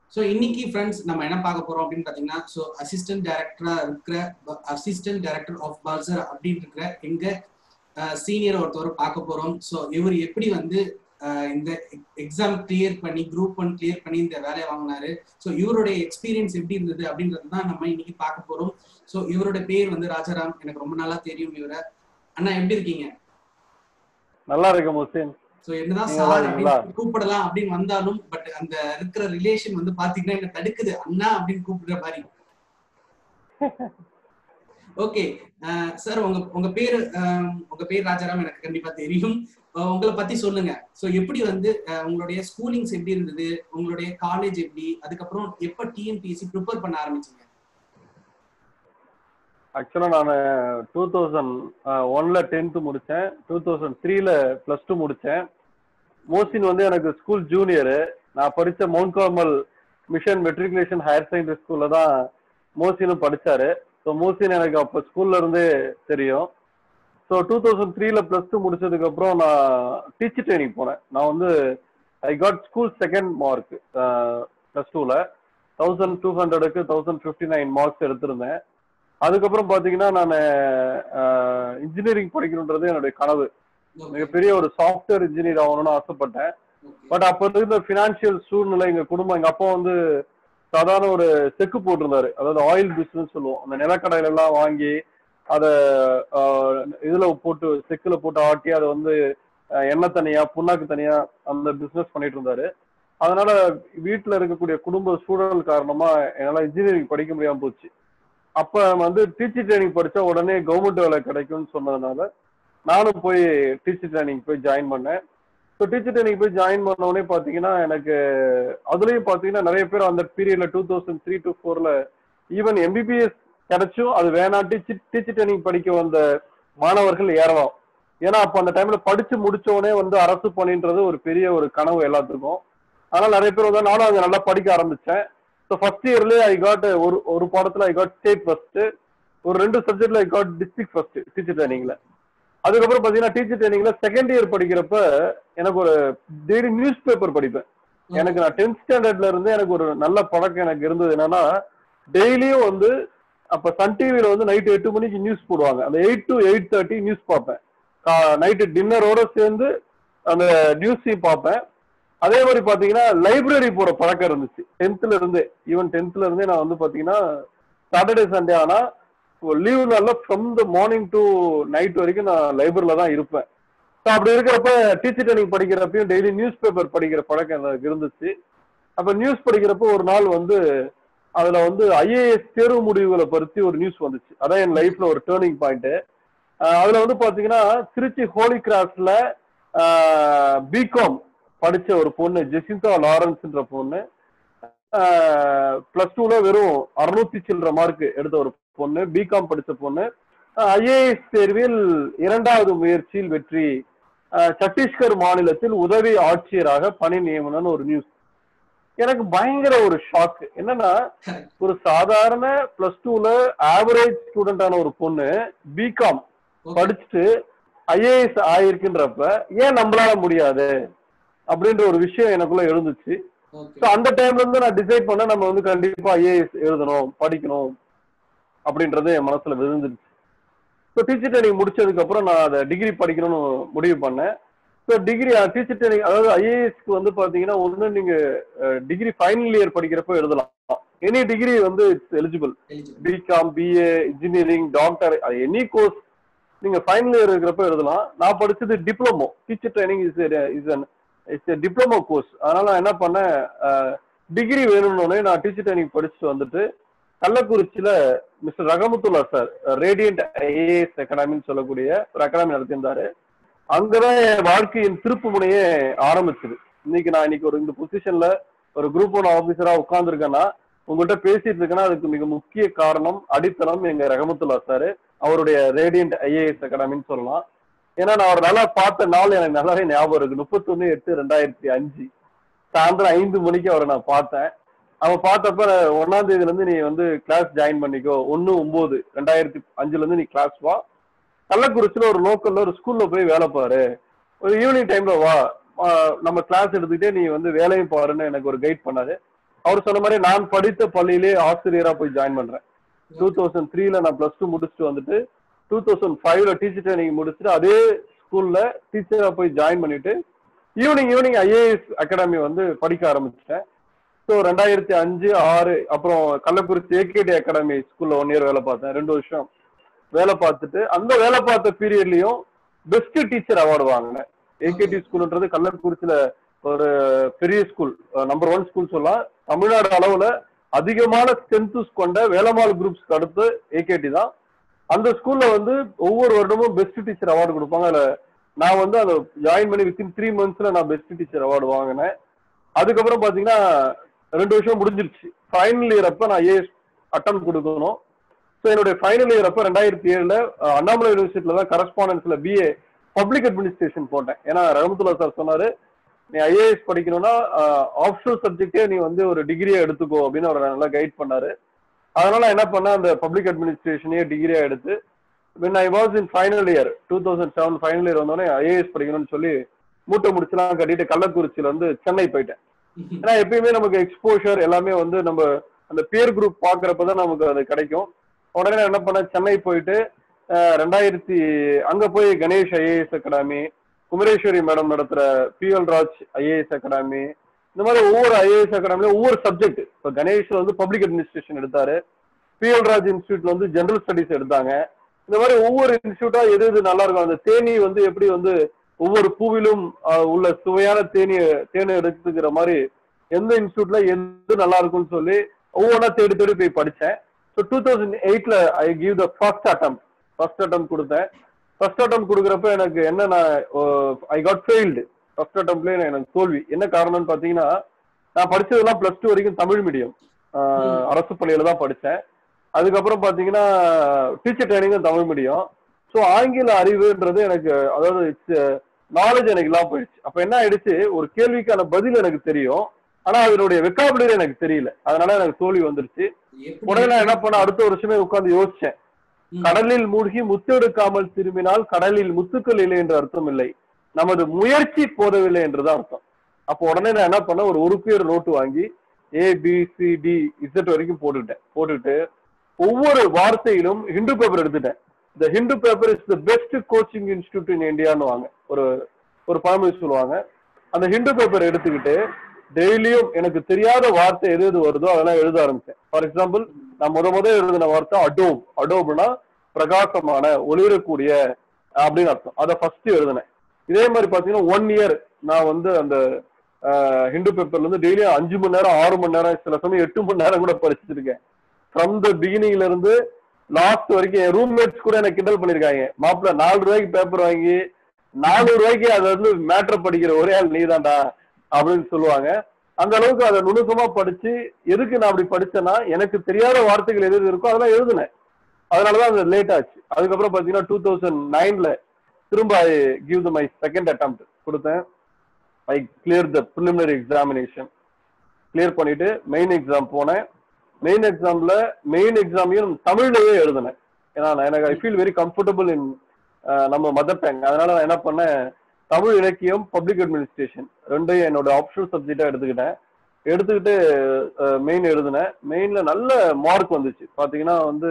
So இன்னைக்கு friends நம்ம என்ன பார்க்க போறோம் அப்படின்னு பார்த்தீங்கன்னா ஸோ அசிஸ்டன்ட் டைரக்டரா இருக்கிற அசிஸ்டன்ட் டைரக்டர் ஆஃப் பர்சர் அப்படின்னு இருக்கிற எங்க சீனியர் ஒருத்தவர் பார்க்க போறோம் ஸோ இவர் எப்படி வந்து அஹ், இந்த எக்ஸாம் கிளியர் பண்ணி குரூப் ஒன் கிளியர் பண்ணி இந்த வேலையை வாங்கினாரு ஸோ இவருடைய எக்ஸ்பீரியன்ஸ் எப்படி இருந்தது அப்படின்றது தான் நம்ம இன்னைக்கு பார்க்க போறோம் ஸோ இவரோட பேர் வந்து ராஜாராம் எனக்கு ரொம்ப நாளா தெரியும் இவரை அண்ணா எப்படி இருக்கீங்க நல்லா இருக்கு முஸ்லிம் சோ என்னதான் நீங்க சார் நல்லா அப்படின்னு கூப்பிடலாம் அப்படின்னு வந்தாலும் பட் அந்த இருக்கிற ரிலேஷன் வந்து பாத்தீங்கன்னா என்ன தடுக்குது அண்ணா அப்படின்னு கூப்பிடுற மாதிரி ஓகே சார் உங்க உங்க பேரு அஹ், உங்க பேர் ராஜாராம் எனக்கு கண்டிப்பா தெரியும் அஹ், உங்களை பத்தி சொல்லுங்க சோ எப்படி வந்து அஹ், உங்களுடைய ஸ்கூலிங்ஸ் எப்படி இருந்தது உங்களுடைய காலேஜ் எப்படி அதுக்கப்புறம் எப்ப டிஎன்பிஎஸ்சி ப்ரிப்பேர் பண்ண ஆரம்பிச்சீங்க ஆக்சுவலா நான் டூ தௌசண்ட் ஒன்ல டென்த் முடிச்சேன் டூ தௌசண்ட் த்ரீல பிளஸ் டூ முடிச்சேன் மோசின் வந்து எனக்கு ஸ்கூல் ஜூனியரு நான் படிச்ச Mount Carmel mission matriculation higher secondary ஸ்கூல்ல தான் மோசினும் படிச்சாரு ஸோ மோசின் எனக்கு அப்போ ஸ்கூல்ல இருந்தே தெரியும் ஸோ டூ தௌசண்ட் த்ரீல பிளஸ் டூ முடிச்சதுக்கு அப்புறம் நான் டீச்சர் ட்ரைனிங் போனேன் நான் வந்து I got school second mark plus டூல தௌசண்ட் டூ ஹண்ட்ரடுக்கு தௌசண்ட் ஃபிஃப்டி நைன் மார்க்ஸ் எடுத்திருந்தேன் அதுக்கப்புறம் பாத்தீங்கன்னா நான் இன்ஜினியரிங் படிக்கணுன்றது என்னுடைய கனவு மிகப்பெரிய ஒரு சாஃப்ட்வேர் இன்ஜினியர் ஆகணும்னு ஆசைப்பட்டேன் பட் அப்ப இருந்த பினான்சியல் சூழ்நிலை எங்க குடும்பம் எங்க அப்பா வந்து சாதாரண ஒரு செக்கு போட்டிருந்தாரு அதாவது ஆயில் பிசினஸ் சொல்லுவோம் அந்த நிலக்கடையில எல்லாம் வாங்கி அதை இதுல போட்டு செக்குல போட்டு ஆட்டி அதை வந்து ஆஹ், எண்ணெய் தனியா புண்ணாக்கு தனியா அந்த பிசினஸ் பண்ணிட்டு இருந்தாரு அதனால வீட்டுல இருக்கக்கூடிய குடும்ப சூழல் காரணமா என்னால இன்ஜினியரிங் படிக்க முடியாம போச்சு அப்ப வந்து டீச்சர் ட்ரைனிங் படிச்சா உடனே கவர்மெண்ட் வேலை கிடைக்கும்னு சொன்னதுனால நானும் போய் டீச்சர் ட்ரைனிங் போய் ஜாயின் பண்ணேன் ஸோ டீச்சர் ட்ரைனிங் போய் ஜாயின் பண்ண உடனே பார்த்தீங்கன்னா எனக்கு அதுலயும் பார்த்தீங்கன்னா நிறைய பேர் அந்த பீரியட்ல டூ தௌசண்ட் த்ரீ டு ஃபோர்ல ஈவன் எம்பிபிஎஸ் கிடைச்சும் அது வேணாம் டீச்சர் டீச்சர் ட்ரைனிங் படிக்க வந்த மாணவர்கள் ஏறலாம் ஏன்னா அப்போ அந்த டைம்ல படிச்சு முடிச்ச உடனே வந்து அரசு பணின்றது ஒரு பெரிய ஒரு கனவு எல்லாத்துக்கும் அதனால நிறைய பேர் வந்து நானும் அங்கே நல்லா படிக்க ஆரம்பிச்சேன் ஸோ ஃபர்ஸ்ட் இயர்லேயே ஐ காட் ஒரு ஒரு பாடத்துல ஐ காட் ஸ்டேட் ஃபர்ஸ்ட் ஒரு ரெண்டு சப்ஜெக்ட்ல I got district first teacher ட்ரைனிங்ல அதுக்கப்புறம் பாத்தீங்கன்னா டீச்சர் ட்ரைனிங்ல செகண்ட் இயர் படிக்கிறப்ப எனக்கு ஒரு டெய்லி நியூஸ் பேப்பர் படிப்பேன் எனக்கு நான் டென்த் ஸ்டாண்டர்ட்ல இருந்து எனக்கு ஒரு நல்ல பழக்கம் எனக்கு இருந்தது என்னன்னா டெய்லியும் வந்து அப்ப சன் டிவில வந்து நைட் எட்டு மணிக்கு நியூஸ் போடுவாங்க அந்த eight to eight thirty news பார்ப்பேன் நைட்டு டின்னரோட சேர்ந்து அந்த நியூஸையும் பார்ப்பேன் அதே மாதிரி பாத்தீங்கன்னா லைப்ரரி போற பழக்கம் இருந்துச்சு டென்த்ல இருந்தே ஈவன் டென்த்ல இருந்தே நான் வந்து பாத்தீங்கன்னா சாட்டர்டே சண்டே ஆனா லீவ் நாள்ல from the morning to night வரைக்கும் நான் லைப்ரரியில தான் இருப்பேன் ஸோ அப்படி இருக்கிறப்ப டீச்சர் ட்ரைனிங் படிக்கிறப்பையும் டெய்லி நியூஸ் பேப்பர் படிக்கிற பழக்கம் எனக்கு இருந்துச்சு அப்ப நியூஸ் படிக்கிறப்போ ஒரு நாள் வந்து அதுல வந்து ஐஏஎஸ் தேர்வு முடிவுகளை பற்றி ஒரு நியூஸ் வந்துச்சு அதான் என் லைஃப்ல ஒரு டேர்னிங் பாயிண்ட் அதுல வந்து பாத்தீங்கன்னா திருச்சி ஹோலி கிராஸ்ல பிகாம் படிச்ச ஒரு பொண்ணு ஜெசிந்தா லாரன்ஸ்ன்ற பொண்ணு பிளஸ் டூல வெறும் அறுநூத்தி சில்லற மார்க் எடுத்த ஒரு பொண்ணு பிகாம் படிச்ச பொண்ணு ஐஏஎஸ் தேர்வில் இரண்டாவது முயற்சியில் வெற்றி அஹ், சத்தீஸ்கர் மாநிலத்தில் உதவி ஆட்சியராக பணி நியமனம்னு ஒரு நியூஸ் எனக்கு பயங்கர ஒரு ஷாக் என்னன்னா ஒரு சாதாரண பிளஸ் டூல ஆவரேஜ் ஸ்டூடெண்டான ஒரு பொண்ணு பிகாம் படிச்சுட்டு ஐஏஎஸ் ஆயிருக்குன்றப்ப ஏன் நம்மளால முடியாது அப்படின்ற ஒரு விஷயம் எனக்குள்ள எழுந்துச்சு ஸோ அந்த டைம்ல இருந்து நான் டிசைட் பண்ண நம்ம வந்து கண்டிப்பா ஐஏஎஸ் எழுதணும் படிக்கணும் அப்படின்றது என் மனசுல விழுந்துருச்சு ஸோ டீச்சர் ட்ரைனிங் முடிச்சதுக்கு அப்புறம் நான் அதை டிகிரி படிக்கணும்னு முடிவு பண்ணேன் ஸோ டிகிரி டீச்சர் ட்ரைனிங் அதாவது ஐஏஎஸ்க்கு வந்து பாத்தீங்கன்னா ஒன்று நீங்க டிகிரி ஃபைனல் இயர் படிக்கிறப்ப எழுதலாம் எனி டிகிரி வந்து it's eligible BCom BA engineering doctor any course நீங்க ஃபைனல் இயர் இருக்கிறப்ப எழுதலாம் நான் படிச்சது diploma teacher training is is an it's diploma course அதனால நான் என்ன பண்ணேன் டிகிரி வேணும்னு நான் டீச்சர் ட்ரைனிங் படிச்சுட்டு வந்துட்டு கள்ளக்குறிச்சியில Mister Rahmathullah sir Radiant IAS அகாடமின்னு சொல்லக்கூடிய ஒரு அகாடமி நடத்தியிருந்தாரு அங்கதான் என் வாழ்க்கையின் திருப்பு முனையே ஆரம்பிச்சது இன்னைக்கு நான் இன்னைக்கு ஒரு இந்த பொசிஷன்ல ஒரு குரூப் ஒன் ஆபீசரா உட்கார்ந்துருக்கேன்னா உங்கள்கிட்ட பேசிட்டு இருக்கேன்னா அதுக்கு மிக முக்கிய காரணம் அடித்தளம் எங்க ரகமத்துல்லா சார் அவருடைய ரேடியன்ட் ஐஏஎஸ் அகாடமின்னு சொல்லலாம் ஏன்னா நான் அவர் நல்லா பார்த்த நாள் எனக்கு நல்லாவே ஞாபகம் இருக்கு முப்பத்தொன்னு எட்டு ரெண்டாயிரத்தி அஞ்சு சாயந்தரம் ஐந்து மணிக்கு அவரை நான் பார்த்தேன் அவன் பார்த்தப்ப ஒன்னாம் தேதியில இருந்து நீ வந்து கிளாஸ் ஜாயின் பண்ணிக்கோ ஒன்னு ஒன்பது ரெண்டாயிரத்தி அஞ்சுல இருந்து நீ கிளாஸ் வா கள்ளக்குறிச்சியில ஒரு லோக்கல்ல ஒரு ஸ்கூல்ல போய் வேலை பாரு ஒரு ஈவினிங் டைம்ல வா ஆஹ் நம்ம கிளாஸ் எடுத்துக்கிட்டே நீ வந்து வேலையும் பாருன்னு எனக்கு ஒரு கைட் பண்ணாரு அவர் சொன்ன மாதிரி நான் படித்த பள்ளியிலே ஆசிரியரா போய் ஜாயின் பண்றேன் டூ தௌசண்ட் த்ரீல நான் பிளஸ் டூ முடிச்சுட்டு வந்துட்டு டூ தௌசண்ட் ஃபைவ்ல டீச்சர் ட்ரைனிங் முடிச்சுட்டு அதே ஸ்கூல்ல டீச்சரா போய் ஜாயின் பண்ணிட்டு ஈவினிங் ஈவினிங் ஐஏஎஸ் அகாடமி வந்து படிக்க ஆரம்பிச்சிட்டேன் ஸோ ரெண்டாயிரத்தி அஞ்சு ஆறு அப்புறம் கள்ளக்குறிச்சி ஏகேடி அகாடமி ஸ்கூல்ல ஒன் இயர் வேலை பார்த்தேன் ரெண்டு வருஷம் வேலை பார்த்துட்டு அந்த வேலை பார்த்த பீரியட்லயும் பெஸ்ட் டீச்சர் அவார்டு வாங்கினேன் ஏகேடி ஸ்கூல்ன்றது கள்ளக்குறிச்சியில ஒரு பெரிய ஸ்கூல் நம்பர் ஒன் ஸ்கூல் சொல்லலாம் தமிழ்நாடு அளவுல அதிகமான ஸ்ட்ரென்த்ஸ் கொண்ட வேலம்மாள் குரூப்ஸ்க்கு அடுத்து ஏகேடி தான் அந்த ஸ்கூல்ல வந்து ஒவ்வொரு வருடமும் பெஸ்ட் டீச்சர் அவார்டு கொடுப்பாங்க அதுல நான் வந்து அதை ஜாயின் பண்ணி வித்தின் த்ரீ மந்த்ஸ்ல நான் பெஸ்ட் டீச்சர் அவார்டு வாங்கினேன் அதுக்கப்புறம் பாத்தீங்கன்னா ரெண்டு வருஷம் முடிஞ்சிருச்சு ஃபைனல் இயர் அப்ப நான் ஏஎஸ் அட்டம் கொடுக்கணும் ஸோ என்னுடைய ஃபைனல் இயர் அப்ப ரெண்டாயிரத்தி ஏழுல அஹ், அண்ணாமலை யூனிவர்சிட்டியில தான் கரஸ்பாண்டன்ஸ்ல பிஏ பப்ளிக் அட்மினிஸ்ட்ரேஷன் போட்டேன் ஏன்னா ரஹமத்துல்லா சார் சொன்னாரு நீ ஐஏஎஸ் படிக்கணும்னா ஆப்ஷனல் சப்ஜெக்டே நீ வந்து ஒரு டிகிரியா எடுத்துக்கோ அப்படின்னு அவர் நல்லா கைட் பண்ணாரு அதனால நான் என்ன பண்ணேன் அந்த பப்ளிக் அட்மினிஸ்ட்ரேஷனையே டிகிரியா எடுத்து when I was in final year two thousand seven final year வந்தோடனே ஐஏஎஸ் படிக்கணும்னு சொல்லி மூட்டை முடிச்சுலாம் கட்டிட்டு கள்ளக்குறிச்சியில வந்து சென்னை போயிட்டேன் ஏன்னா எப்பயுமே நமக்கு எக்ஸ்போஷர் எல்லாமே வந்து நம்ம அந்த பியர் குரூப் பாக்குறப்பதான் நமக்கு அது கிடைக்கும் உடனே நான் என்ன பண்ணேன் சென்னை போயிட்டு அஹ், ரெண்டாயிரத்தி அங்க போய் Ganesh IAS academy Kumareswari madam நடத்துற பிஎல் ராஜ் ஐஏஎஸ் அகாடமி இந்த மாதிரி ஒவ்வொரு ஐஏஎஸ் அகாடமிலும் ஒவ்வொரு சப்ஜெக்ட் இப்ப கணேஷ்ல வந்து பப்ளிக் அட்மினிஸ்ட்ரேஷன் எடுத்தாரு பிஎல் ராஜ் இன்ஸ்டியூட்ல வந்து ஜெனரல் ஸ்டடிஸ் எடுத்தாங்க இந்த மாதிரி ஒவ்வொரு இன்ஸ்டியூட்டா எது எது நல்லா இருக்கும் அந்த தேனி வந்து எப்படி வந்து ஒவ்வொரு பூவிலும் ஆஹ், உள்ள சுவையான தேனி தேனை எடுத்துக்கிற மாதிரி எந்த இன்ஸ்டியூட்ல எது நல்லா இருக்கும்னு சொல்லி ஒவ்வொன்றா தேடி தேடி போய் படிச்சேன் ஸோ டூ தௌசண்ட் எயிட்ல I give the first attempt first attempt கொடுத்தேன் ஃபர்ஸ்ட் அட்டம் கொடுக்குறப்ப எனக்கு என்ன நான் ஐ காட் ஃபெயில்டு ஃபர்ஸ்ட் அட்டம்ப்லேயே எனக்கு தோல்வி என்ன காரணம்னு பார்த்தீங்கன்னா நான் படிச்சதெல்லாம் ப்ளஸ் டூ வரைக்கும் தமிழ் மீடியம் அரசு பள்ளியில தான் படித்தேன் அதுக்கப்புறம் பார்த்தீங்கன்னா டீச்சர் ட்ரைனிங்கும் தமிழ் மீடியம் ஸோ ஆங்கில அறிவுன்றது எனக்கு அதாவது இட்ஸ் நாலேஜ் எனக்கு இல்லாம போயிடுச்சு அப்ப என்ன ஆயிடுச்சு ஒரு கேள்விக்கான பதில் எனக்கு தெரியும் ஆனா அதனுடைய வெக்காபுலரி எனக்கு தெரியல அதனால எனக்கு தோல்வி வந்துருச்சு எப்படி உடனே நான் என்ன பண்ண அடுத்த வருஷமே உட்கார்ந்து யோசிச்சேன் ம். கடலில் மூழ்கி முத்தெடுக்காமல் திரும்பினால் கடலில் முத்துக்கள் இல்லை என்று அர்த்தம் இல்லை நமது முயற்சி போதவில்லை என்றுதான் அர்த்தம் அப்போ உடனே நான் என்ன பண்ணேன் ஒரு உறுப்பியர் நோட்டு வாங்கி A B C D Z வரைக்கும் போட்டுக்கிட்டேன் போட்டுட்டு ஒவ்வொரு வார்த்தையிலும் ஹிந்து பேப்பர் எடுத்துட்டேன் the Hindu paper is the best coaching institute in இந்தியான்னு வாங்க ஒரு ஒரு பழமொழி சொல்லுவாங்க அந்த ஹிந்து பேப்பர் எடுத்துக்கிட்டு டெய்லியும் எனக்கு தெரியாத வார்த்தை எது எது வருதோ அதெல்லாம் எழுத ஆரம்பிச்சேன் ஃபார் எக்ஸாம்பிள் நான் முத முத எழுதின வார்த்தை அடோப் அடோப்னா பிரகாசமான ஒளிரக்கூடிய அப்படின்னு அர்த்தம் அதை ஃபர்ஸ்ட் எழுதினேன் இதே மாதிரி பாத்தீங்கன்னா ஒன் இயர் நான் வந்து அந்த ஆஹ், ஹிந்து பேப்பர்ல இருந்து டெய்லியும் அஞ்சு மணி நேரம் ஆறு மணி நேரம் சில சமயம் எட்டு மணி நேரம் கூட படிச்சிருக்கேன் ஃப்ரம் த பிகினிங்ல இருந்து லாஸ்ட் வரைக்கும் என் ரூம்மேட்ஸ் கூட எனக்கு கிண்டல் பண்ணிருக்காங்க மாப்பிள்ள நாலு ரூபாய்க்கு பேப்பர் வாங்கி நானூறு ரூபாய்க்கு அதை வந்து மேட்ரு படிக்கிற ஒரே ஆள் நீதான்டா அப்படின்னு சொல்லுவாங்க அந்த அளவுக்கு அதை நுணுக்கமா படிச்சு எதுக்கு நான் அப்படி படிச்சேன்னா எனக்கு தெரியாத வார்த்தைகள் எது எது இருக்கோ அதெல்லாம் எழுதினேன் அதனாலதான் அது லேட் ஆச்சு அதுக்கப்புறம் பாத்தீங்கன்னா டூ தௌசண்ட் நைன்ல திரும்ப I give the my second attempt கொடுத்தேன் I clear the preliminary examination clear பண்ணிட்டு மெயின் எக்ஸாம் போனேன் மெயின் எக்ஸாம்ல மெயின் எக்ஸாமையும் தமிழ்லயே எழுதினேன் ஏன்னா நான் எனக்கு I feel very comfortable in நம்ம மதர் டங் அதனால நான் என்ன பண்ணேன் தமிழ் இலக்கியம் பப்ளிக் அட்மினிஸ்ட்ரேஷன் ரெண்டையும் என்னோட ஆப்ஷனல் சப்ஜெக்டா எடுத்துக்கிட்டேன் எடுத்துக்கிட்டு மெயின் எழுதினேன் மெயின்ல நல்ல மார்க் வந்துச்சு பாத்தீங்கன்னா வந்து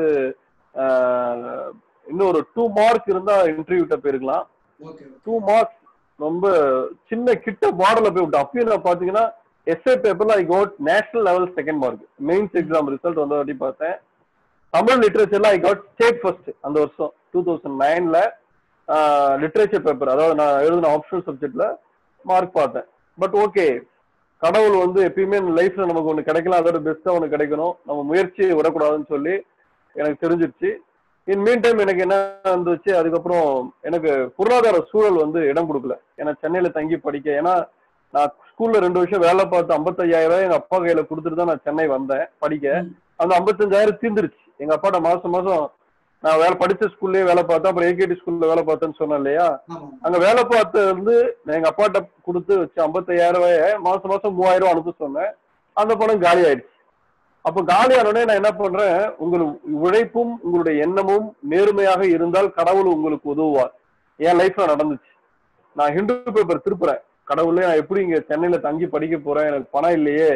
அஹ், இன்னும் ஒரு டூ மார்க் இருந்தா இன்டர்வியூட்ட போயிருக்கலாம் ஓகே டூ மார்க்ஸ் ரொம்ப சின்ன கிட்ட பார்டர்ல போய் விட்டேன் அப்பயும் நான் பாத்தீங்கன்னா எஸ்ஏ பேப்பர்ல I got national level second mark mains exam result வந்த வாட்டி பார்த்தேன் தமிழ் லிட்ரேச்சர்ல ஐ காட் ஸ்டேட் ஃபர்ஸ்ட் அந்த வருஷம் டூ தௌசண்ட் நைன்ல லிட்ரேச்சர் பேப்பர் அதாவது நான் எழுதின ஆப்ஷனல் சப்ஜெக்ட்ல மார்க் பார்த்தேன் பட் ஓகே கடவுள் வந்து எப்பயுமே லைஃப்ல நமக்கு ஒன்று கிடைக்கலாம் அதோட பெஸ்டா ஒன்று கிடைக்கணும் நம்ம முயற்சியை விடக்கூடாதுன்னு சொல்லி எனக்கு தெரிஞ்சிருச்சு இன் மீன் டைம் எனக்கு என்ன இருந்துச்சு அதுக்கப்புறம் எனக்கு பொருளாதார சூழல் வந்து இடம் கொடுக்கல ஏன்னா சென்னையில தங்கி படிக்க ஏன்னா நான் ஸ்கூல்ல ரெண்டு வருஷம் வேலை பார்த்து ஐம்பத்தையாயிரம் ரூபாய் எங்க அப்பா கையில கொடுத்துட்டு தான் நான் சென்னை வந்தேன் படிக்க ம். அந்த ஐம்பத்தஞ்சாயிரம் தீர்ந்துருச்சு எங்க அப்பாட்ட மாசம் மாசம் நான் வேலை படிச்ச ஸ்கூல்லயே வேலை பார்த்தேன் அப்புறம் ஏகேடி ஸ்கூல்ல வேலை பார்த்தேன்னு சொன்னேன் இல்லையா ஆமா அங்க வேலை பார்த்து வந்து நான் எங்க அப்பாட்ட கொடுத்து வச்ச ஐம்பத்தையாயிரம் ரூபாய மாசம் மாசம் மூவாயிரம் ரூபாய் அனுப்ப சொன்னேன் அந்த பணம் காலி ஆயிடுச்சு அப்ப காலியான உடனே நான் என்ன பண்றேன் உங்கள் உழைப்பும் உங்களுடைய எண்ணமும் நேர்மையாக இருந்தால் கடவுள் உங்களுக்கு உதவுவார் என் லைஃப்ல நடந்துச்சு நான் ஹிந்து பேப்பர் திருப்புறேன் கடவுளே நான் எப்படி இங்க சென்னையில தங்கி படிக்க போறேன் எனக்கு பணம் இல்லையே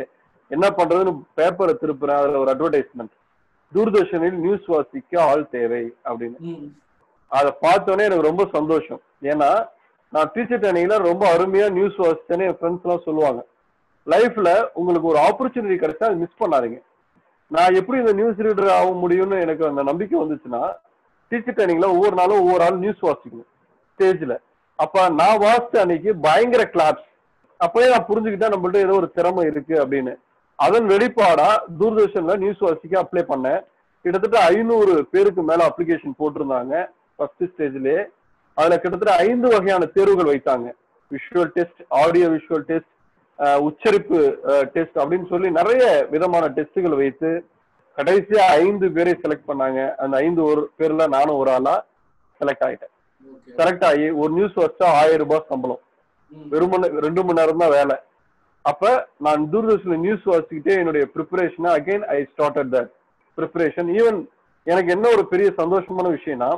என்ன பண்றதுன்னு பேப்பரை திருப்புறேன் அதுல ஒரு அட்வர்டைஸ்மெண்ட் தூர்தர்ஷனில் நியூஸ் வாசிக்க ஆள் தேவை அப்படின்னு ம் அதை பார்த்தோன்னே எனக்கு ரொம்ப சந்தோஷம் ஏன்னா நான் டீச்சர் ட்ரைனிங்ல ரொம்ப அருமையா நியூஸ் வாசிச்சேன்னு என் ஃப்ரெண்ட்ஸ் எல்லாம் சொல்லுவாங்க லைஃப்ல உங்களுக்கு ஒரு ஆப்பர்ச்சுனிட்டி கிடைச்சா அதை மிஸ் பண்ணாதீங்க நான் எப்படி இந்த நியூஸ் ரீடர் ஆக முடியும்னு எனக்கு அந்த நம்பிக்கை வந்துச்சுன்னா டீச்சர் ட்ரைனிங்ல ஒவ்வொரு நாளும் ஒவ்வொரு ஆள் நியூஸ் வாசிக்கணும் ஸ்டேஜ்ல அப்ப நான் வாசிச்ச அன்னைக்கு பயங்கர கிளாப்ஸ் அப்பவே நான் புரிஞ்சுக்கிட்டேன் நம்மள்ட்ட ஏதோ ஒரு திறமை இருக்கு அப்படின்னு அதன் வெளிப்பாடா தூர்தர்ஷன்ல நியூஸ் வாசிக்க அப்ளை பண்ணேன் கிட்டத்தட்ட ஐநூறு பேருக்கு மேல அப்ளிகேஷன் போட்டிருந்தாங்க ஃபர்ஸ்ட் ஸ்டேஜ்லயே அதுல கிட்டத்தட்ட ஐந்து வகையான தேர்வுகள் வைத்தாங்க visual test audio visual test உச்சரிப்பு டெஸ்ட் அப்படின்னு சொல்லி நிறைய விதமான டெஸ்ட்டுகள் வைத்து கடைசியா ஐந்து பேரை செலக்ட் பண்ணாங்க அந்த ஐந்து ஒரு பேர்ல நானும் ஒரு ஆளா செலக்ட் ஆயிட்டேன் ஓகே செலக்ட் ஆகி ஒரு நியூஸ் வச்சா ஆயிரம் ரூபாய் சம்பளம் ம் வெறும் மணி- ரெண்டு மணி நேரம் தான் வேலை அப்ப நான் தூர்தர்ஷன்ல நியூஸ் வாசிக்கிட்டே என்னுடைய ப்ரிப்பரேஷனை again I started that preparation even எனக்கு என்ன ஒரு பெரிய சந்தோஷமான விஷயம்னா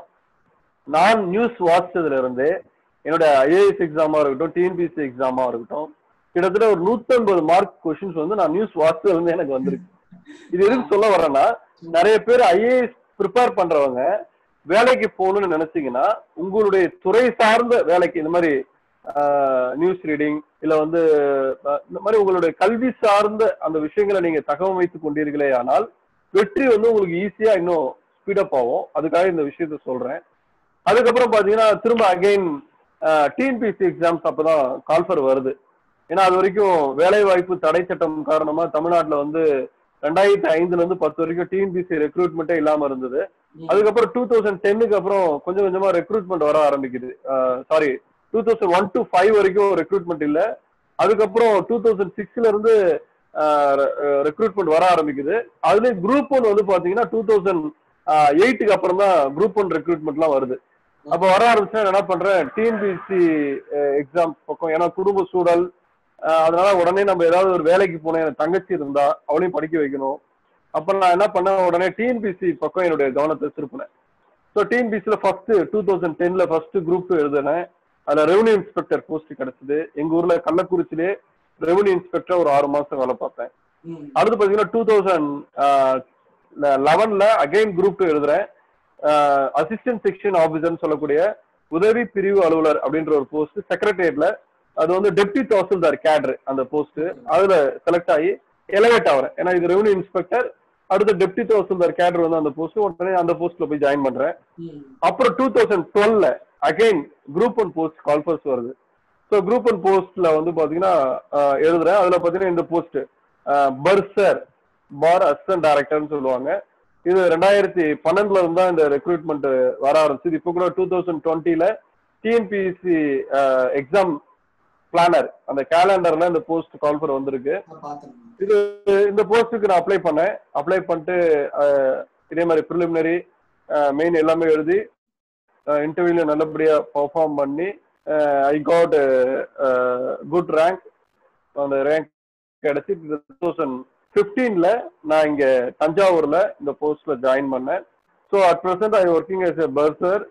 நான் நியூஸ் வாசிச்சதுல இருந்து என்னோட ஐஏஎஸ் எக்ஸாமா இருக்கட்டும் டிஎன்பிசி எக்ஸாமா இருக்கட்டும் கிட்டத்தட்ட ஒரு 150 மார்க் கொஸ்டின்ஸ் வந்து நான் நியூஸ் வாசிச்சதுல இருந்து எனக்கு வந்திருக்கு இது எதுக்கு சொல்ல வரேன்னா நிறைய பேர் ஐஏஎஸ் ப்ரிப்பேர் பண்றவங்க வேலைக்கு போகணும்னு நினைச்சீங்கன்னா உங்களுடைய துறை சார்ந்த வேலைக்கு இந்த மாதிரி நியூஸ் ரீடிங் இல்ல வந்து அஹ், இந்த மாதிரி உங்களுடைய கல்வி சார்ந்த அந்த விஷயங்களை நீங்க தகவமைத்துக் கொண்டீர்களே ஆனால் வெற்றி வந்து உங்களுக்கு ஈஸியா இன்னும் ஸ்பீடப் ஆகும் அதுக்காக இந்த விஷயத்த சொல்றேன் அதுக்கப்புறம் பாத்தீங்கன்னா திரும்ப அகைன் டிஎன்பிசி எக்ஸாம்ஸ் அப்பதான் கால்ஃபர் வருது ஏன்னா அது வரைக்கும் வேலை வாய்ப்பு தடை சட்டம் காரணமா தமிழ்நாட்டுல வந்து ரெண்டாயிரத்தி ஐந்துல இருந்து பத்து வரைக்கும் டிஎன்பிசி ரெக்ரூட்மெண்ட்டே இல்லாம இருந்தது ம். அதுக்கப்புறம் டூ தௌசண்ட் டென்னுக்கு அப்புறம் கொஞ்சம் கொஞ்சமா ரெக்ரூட்மெண்ட் வர ஆரம்பிக்குது sorry two thousand one to five வரைக்கும் ரெக்ரூட்மெண்ட் இல்ல அதுக்கப்புறம் டூ தௌசண்ட் சிக்ஸ்ல இருந்து ரெக்ரூட்மெண்ட் வர ஆரம்பிக்குது அதுல குரூப் ஒன் வந்து பாத்தீங்கன்னா டூ தௌசண்ட் எயிட்டுக்கு அப்புறம் தான் குரூப் ஒன் ரெக்ரூட்மெண்ட்லாம் வருது அப்ப வர ஆரம்பிச்சா நான் என்ன பண்றேன் டிஎன்பிசி எக்ஸாம் பக்கம் ஏன்னா குடும்ப சூழல் அஹ், அதனால உடனே நம்ம ஏதாவது ஒரு வேலைக்கு போனேன் எனக்கு தங்கச்சி இருந்தா அவளையும் படிக்க வைக்கணும் அப்ப நான் என்ன பண்ணேன் உடனே டிஎன்பிசி பக்கம் என்னுடைய கவனத்தை திருப்பினேன் ஸோ டிஎன்பிசியில் ஃபர்ஸ்ட் டூ தௌசண்ட் டென்ல ஃபர்ஸ்ட் குரூப் எழுதினேன் அதுல ரெவன்யூ இன்ஸ்பெக்டர் போஸ்ட் கிடைச்சது எங்க ஊர்ல கள்ளக்குறிச்சிலே ரெவன்யூ இன்ஸ்பெக்டர் ஒரு ஆறு மாசம் வேலை பார்த்தேன் ம் அடுத்து பாத்தீங்கன்னா டூ தௌசண்ட் லெவன்ல அகைன் குரூப் டூ எழுதுறேன் அசிஸ்டன்ட் செக்ஷன் ஆபீசர்னு சொல்லக்கூடிய உதவி பிரிவு அலுவலர் அப்படின்ற ஒரு போஸ்ட் செக்ரட்டரியேட்ல அது வந்து டெப்டி தஹசில்தார் கேடர் அந்த போஸ்ட் அதுல செலக்ட் ஆகி எலவேட் ஆகிறேன் ஏன்னா இது ரெவன்யூ இன்ஸ்பெக்டர் அடுத்த டெப்டி தஹசில்தார் கேடர் வந்து அந்த போஸ்ட் உடனே அந்த போஸ்ட்ல போய் ஜாயின் பண்றேன் ம் அப்புறம் டூ தௌசண்ட் டுவெல்ல again group one post call fors வருது ஸோ குரூப் ஒன் போஸ்ட்ல வந்து பாத்தீங்கன்னா அஹ், எழுதுறேன் அதுல பாத்தீங்கன்னா இந்த போஸ்ட் பர்சர் பார் அசிஸ்டன்ட் டைரக்டர்னு சொல்லுவாங்க இது ரெண்டாயிரத்தி பன்னெண்டுல இருந்து தான் இந்த ரெக்ரூட்மெண்ட் வர ஆரம்பிச்சது இப்போ கூட டூ தௌசண்ட் டுவெண்ட்டில டிஎன்பிஎஸ்சி எக்ஸாம் பிளானர் அந்த கேலண்டர்ல இந்த போஸ்ட் கால்ஃபர் வந்திருக்கு நான் பார்த்தேன் இது இந்த போஸ்ட்டுக்கு நான் அப்ளை பண்ணேன் அப்ளை பண்ணிட்டு அஹ், இதே மாதிரி ப்ரிலிமினரி மெயின் எல்லாமே எழுதி இன்டர்வியூல நல்லபடியா பர்ஃபார்ம் பண்ணி ஐ காட் குட் ரேங்க் அந்த ரேங்க் கிடைச்சி டூ தௌசண்ட் ஃபிஃப்டீன்ல நான் இங்க தஞ்சாவூர்ல இந்த போஸ்ட்ல ஜாயின் பண்ணேன் so at present I working as a bursar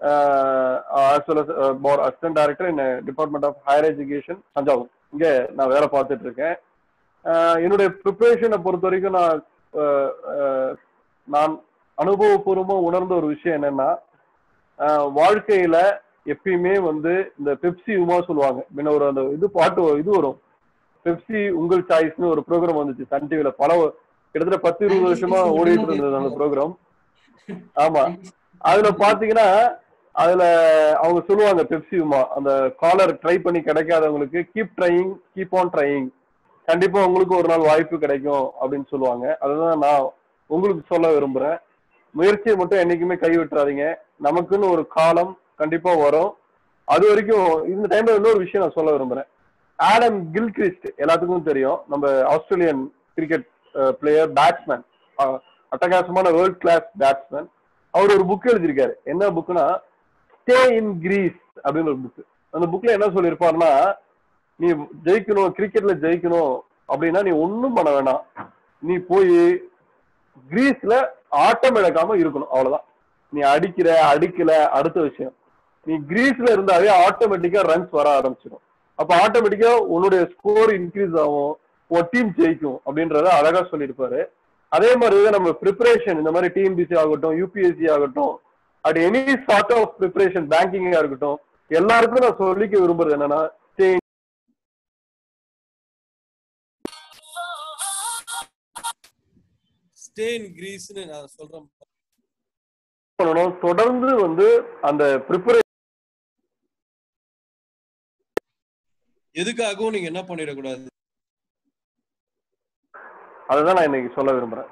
as well as for assistant director in department of higher education Thanjavur இங்க நான் வேலை பார்த்துட்டு இருக்கேன் ஆஹ் என்னுடைய ப்ரிப்பரேஷனை பொறுத்த வரைக்கும் நான் ஆஹ் ஆஹ் நான் அனுபவபூர்வமா உணர்ந்த ஒரு விஷயம் என்னன்னா ஆஹ் வாழ்க்கையில எப்பயுமே வந்து இந்த பெப்சி உமா சொல்லுவாங்க முன்ன ஒரு அந்த இது பாட்டு இது வரும் பெப்சி உங்கள் சாய்ஸ்னு ஒரு ப்ரோக்ராம் வந்துச்சு சன் டிவில பல கிட்டத்தட்ட பத்து இருபது வருஷமா ஓடிட்டு இருந்தது அந்த ப்ரோக்ராம் ஆமா அதுல பாத்தீங்கன்னா அதுல அவங்க சொல்லுவாங்க பெப்சி உமா அந்த காலர் ட்ரை பண்ணி கிடைக்காதவங்களுக்கு keep trying keep on trying கண்டிப்பா உங்களுக்கு ஒரு நாள் வாய்ப்பு கிடைக்கும் அப்படின்னு சொல்லுவாங்க அதுதான் நான் உங்களுக்கு சொல்ல விரும்புறேன் முயற்சியை மட்டும் என்னைக்குமே கைவிட்டுறாதீங்க நமக்குன்னு ஒரு காலம் கண்டிப்பா வரும் அது வரைக்கும் இந்த டைம்ல இன்னொரு விஷயம் நான் சொல்ல விரும்புறேன் ஆடம் கில்கிரிஸ்ட் எல்லாத்துக்கும் தெரியும் நம்ம ஆஸ்திரேலியன் கிரிக்கெட் பிளேயர் பேட்ஸ்மேன் அட்டகாசமான வேர்ல்ட் கிளாஸ் பேட்ஸ்மேன் அவர் ஒரு புக் எழுதியிருக்காரு என்ன புக்னா ஸ்டே இன் கிரீஸ் அப்படின்னு ஒரு புக் அந்த புக்ல என்ன சொல்லியிருப்பாருன்னா நீ ஜெயிக்கணும் கிரிக்கெட்ல ஜெயிக்கணும் அப்படின்னா நீ ஒன்றும் பண்ண வேணாம் நீ போய் கிரீஸ்ல ஆட்டம் இழக்காம இருக்கணும் அவ்வளவுதான் நீ அடிக்கிற அடிக்கல அடுத்த விஷயம் நீ கிரீஸ்ல இருந்தாவே ஆட்டோமேட்டிக்கா ரன்ஸ் வர ஆரம்பிச்சிடும் அப்ப ஆட்டோமேட்டிக்கா உன்னுடைய ஸ்கோர் இன்க்ரீஸ் ஆகும் ஒரு டீம் ஜெயிக்கும் அப்படின்றத அழகா சொல்லியிருப்பாரு அதே மாதிரி தான் நம்ம ப்ரிப்பரேஷன் இந்த மாதிரி டிஎன்பிசி ஆகட்டும் யூபிஎஸ்சி ஆகட்டும் at any sort of preparation பேங்கிங்கா இருக்கட்டும் எல்லாருக்கும் நான் சொல்லிக்க விரும்புறது என்னன்னா stay ஸ்டே இன் கிரீஸ்னு நான் சொல்றேன் பண்ணணும் தொடர்ந்து வந்து அந்த ப்ரிப்பரேஷன் எதுக்காகவும் நீங்க என்ன பண்ணிடக்கூடாது அதுதான் நான் இன்னைக்கு சொல்ல விரும்புறேன்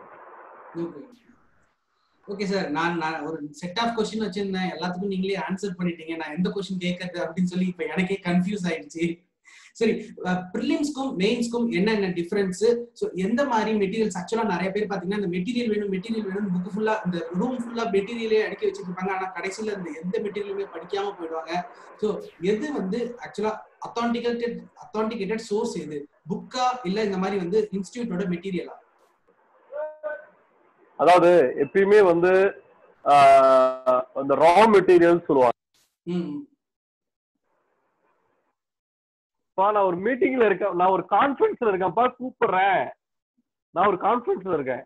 ஓகே சார் நான் நான் ஒரு செட் ஆஃப் கொஸ்டின் வச்சிருந்தேன் எல்லாத்துக்கும் நீங்களே ஆன்சர் பண்ணிட்டீங்க நான் எந்த கொஸ்டின் கேட்கறது அப்படின்னு சொல்லி இப்ப எனக்கே கன்ஃபியூஸ் ஆயிடுச்சு சரி ப்ரிலிம்ஸ்க்கும் மெயின்ஸ்க்கும் என்னென்ன டிஃபரன்ஸ் ஸோ எந்த மாதிரி மெட்டீரியல்ஸ் ஆக்சுவலா நிறைய பேர் பாத்தீங்கன்னா இந்த மெட்டீரியல் வேணும் மெட்டீரியல் வேணும் புக் ஃபுல்லா இந்த ரூம் ஃபுல்லா மெட்டீரியலே அடுக்கி வச்சிருப்பாங்க ஆனா கடைசியில இந்த எந்த மெட்டீரியலுமே படிக்காம போயிடுவாங்க ஸோ எது வந்து ஆக்சுவலா அத்தான்டிகேட்டட் அத்தான்டிகேட்டட் சோர்ஸ் எது புக்கா இல்ல இந்த மாதிரி வந்து இன்ஸ்டியூட்டோட மெட்டீரியலா அதாவது எப்பயுமே வந்து ஆஹ், அந்த ரா மெட்டீரியல் சொல்லுவாங்க ம் பா நான் ஒரு மீட்டிங்ல இருக்கேன் நான் ஒரு கான்ஃபரன்ஸ்ல இருக்கேன்ப்பா கூப்பிடுறேன் நான் ஒரு கான்ஃபரன்ஸ்ல இருக்கேன்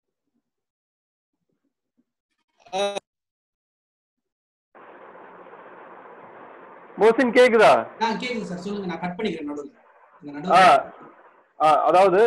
மோசின் கேக்குதா ஆ கேக்குது சார் சொல்லுங்க நான் கட் பண்ணிக்கிறேன் நடுவில் இந்த ஆ, நடுவில் ஆ, அதாவது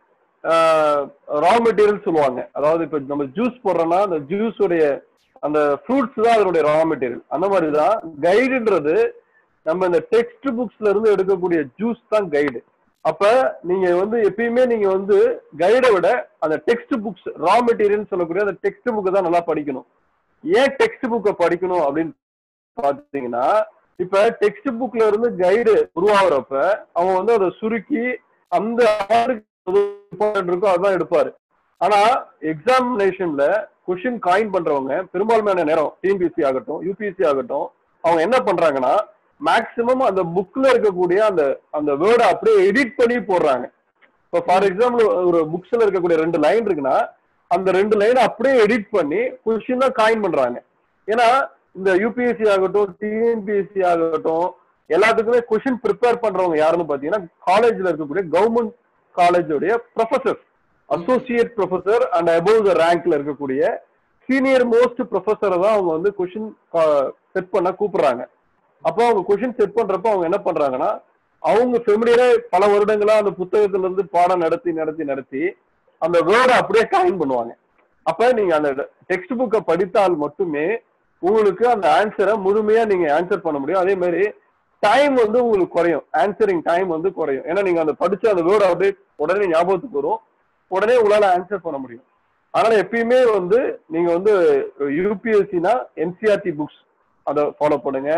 ரா மெட்டீரியல் சொல்லுவாங்க அதாவது இப்ப நம்ம ஜூஸ் போடுறோம்னா அந்த ஜூஸ் உடைய அந்த ஃப்ரூட்ஸ் தான் அதனுடைய ரா மெட்டீரியல் அந்த மாதிரி தான் கைடுன்றது நம்ம இந்த டெக்ஸ்ட் புக்ஸ்ல இருந்து எடுக்கக்கூடிய ஜூஸ் தான் கைடு அப்ப நீங்க வந்து எப்பயுமே நீங்க வந்து கைடை விட அந்த டெக்ஸ்ட் புக்ஸ் ரா மெட்டீரியல் சொல்லக்கூடிய அந்த டெக்ஸ்ட் புக்கை தான் நல்லா படிக்கணும் ஏன் டெக்ஸ்ட் புக்கை படிக்கணும் அப்படின்னு பாத்தீங்கன்னா இப்ப டெக்ஸ்ட் புக்ல இருந்து கைடு உருவாகிறப்ப அவன் வந்து அதை சுருக்கி அந்த இம்பார்ட்டன்ட் இருக்கோ அதான் எடுப்பாரு ஆனா எக்ஸாமினேஷன்ல கொஷின் காயின் பண்றவங்க பெரும்பான்மையான நேரம் டிஎன்பிசி ஆகட்டும் யூபிஎஸ்சி ஆகட்டும் அவங்க என்ன பண்றாங்கன்னா மேக்சிமம் அந்த புக்ல இருக்கக்கூடிய அந்த அந்த வேர்டை அப்படியே எடிட் பண்ணி போடுறாங்க இப்போ ஃபார் எக்ஸாம்பிள் ஒரு புக்ஸ்ல இருக்கக்கூடிய ரெண்டு லைன் இருக்குன்னா அந்த ரெண்டு லைனை அப்படியே எடிட் பண்ணி கொஷின் தான் காயின் பண்றாங்க ஏன்னா இந்த யூபிஎஸ்சி ஆகட்டும் டிஎன்பிஎஸ்சி ஆகட்டும் எல்லாத்துக்குமே கொஷின் ப்ரிப்பேர் பண்றவங்க யாருன்னு பாத்தீங்கன்னா காலேஜ்ல இருக்கக்கூடிய கவர்மெண்ட் காலேஜோடைய professor associate professor and above the ரேங்க்ல இருக்கக்கூடிய சீனியர் மோஸ்ட் ப்ரொஃபஸரை தான் அவங்க வந்து கொஷின் செட் பண்ண கூப்பிடுறாங்க அப்போ அவங்க கொஷின் செட் பண்றப்ப அவங்க என்ன பண்றாங்கன்னா அவங்க ஃபெமிலியரா பல வருடங்களா அந்த புத்தகத்துல இருந்து பாடம் நடத்தி நடத்தி நடத்தி அந்த வேர்டை அப்படியே காயின் பண்ணுவாங்க அப்ப நீங்க அந்த டெக்ஸ்ட் புக்கை படித்தால் மட்டுமே உங்களுக்கு அந்த ஆன்சரை முழுமையா நீங்க ஆன்சர் பண்ண முடியும் அதே மாதிரி டைம் வந்து உங்களுக்கு குறையும் ஆன்சரிங் டைம் வந்து குறையும் ஏன்னா நீங்க அந்த படிச்ச அந்த வேர்டை அப்படியே உடனே ஞாபகத்துக்கு வரும் உடனே உங்களால ஆன்சர் பண்ண முடியும் அதனால எப்பயுமே வந்து நீங்க வந்து யூபிஎஸ்சினா என்சிஆர்டி புக்ஸ் அதை ஃபாலோ பண்ணுங்க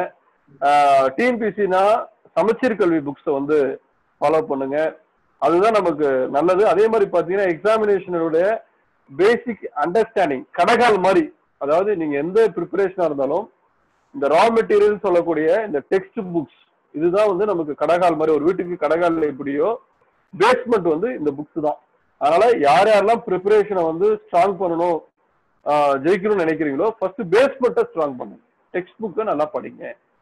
டிஎன்பிசினா சமச்சீர் கல்வி புக்ஸை வந்து ஃபாலோ பண்ணுங்க அதுதான் நமக்கு நல்லது அதே மாதிரி பாத்தீங்கன்னா எக்ஸாமினேஷனுடைய பேசிக் அண்டர்ஸ்டாண்டிங் கடகால் மாதிரி அதாவது நீங்க எந்த ப்ரிப்பரேஷனா இருந்தாலும் இந்த ரா மெட்டீரியல் சொல்லக்கூடிய இந்த டெக்ஸ்ட் புக்ஸ் இதுதான் வந்து நமக்கு கடகால் மாதிரி ஒரு வீட்டுக்கு கடகால் எப்படியோ பேஸ்மெண்ட் வந்து இந்த புக்ஸ் தான் அதனால யார் யாரெல்லாம் ப்ரிப்பரேஷனை வந்து ஸ்ட்ராங் பண்ணணும் ஆஹ் ஜெயிக்கணும்னு நினைக்கிறீங்களோ ஃபர்ஸ்ட் பேஸ்மெண்ட்டை ஸ்ட்ராங் பண்ணுங்க டெக்ஸ்ட் புக்கை நல்லா படிங்க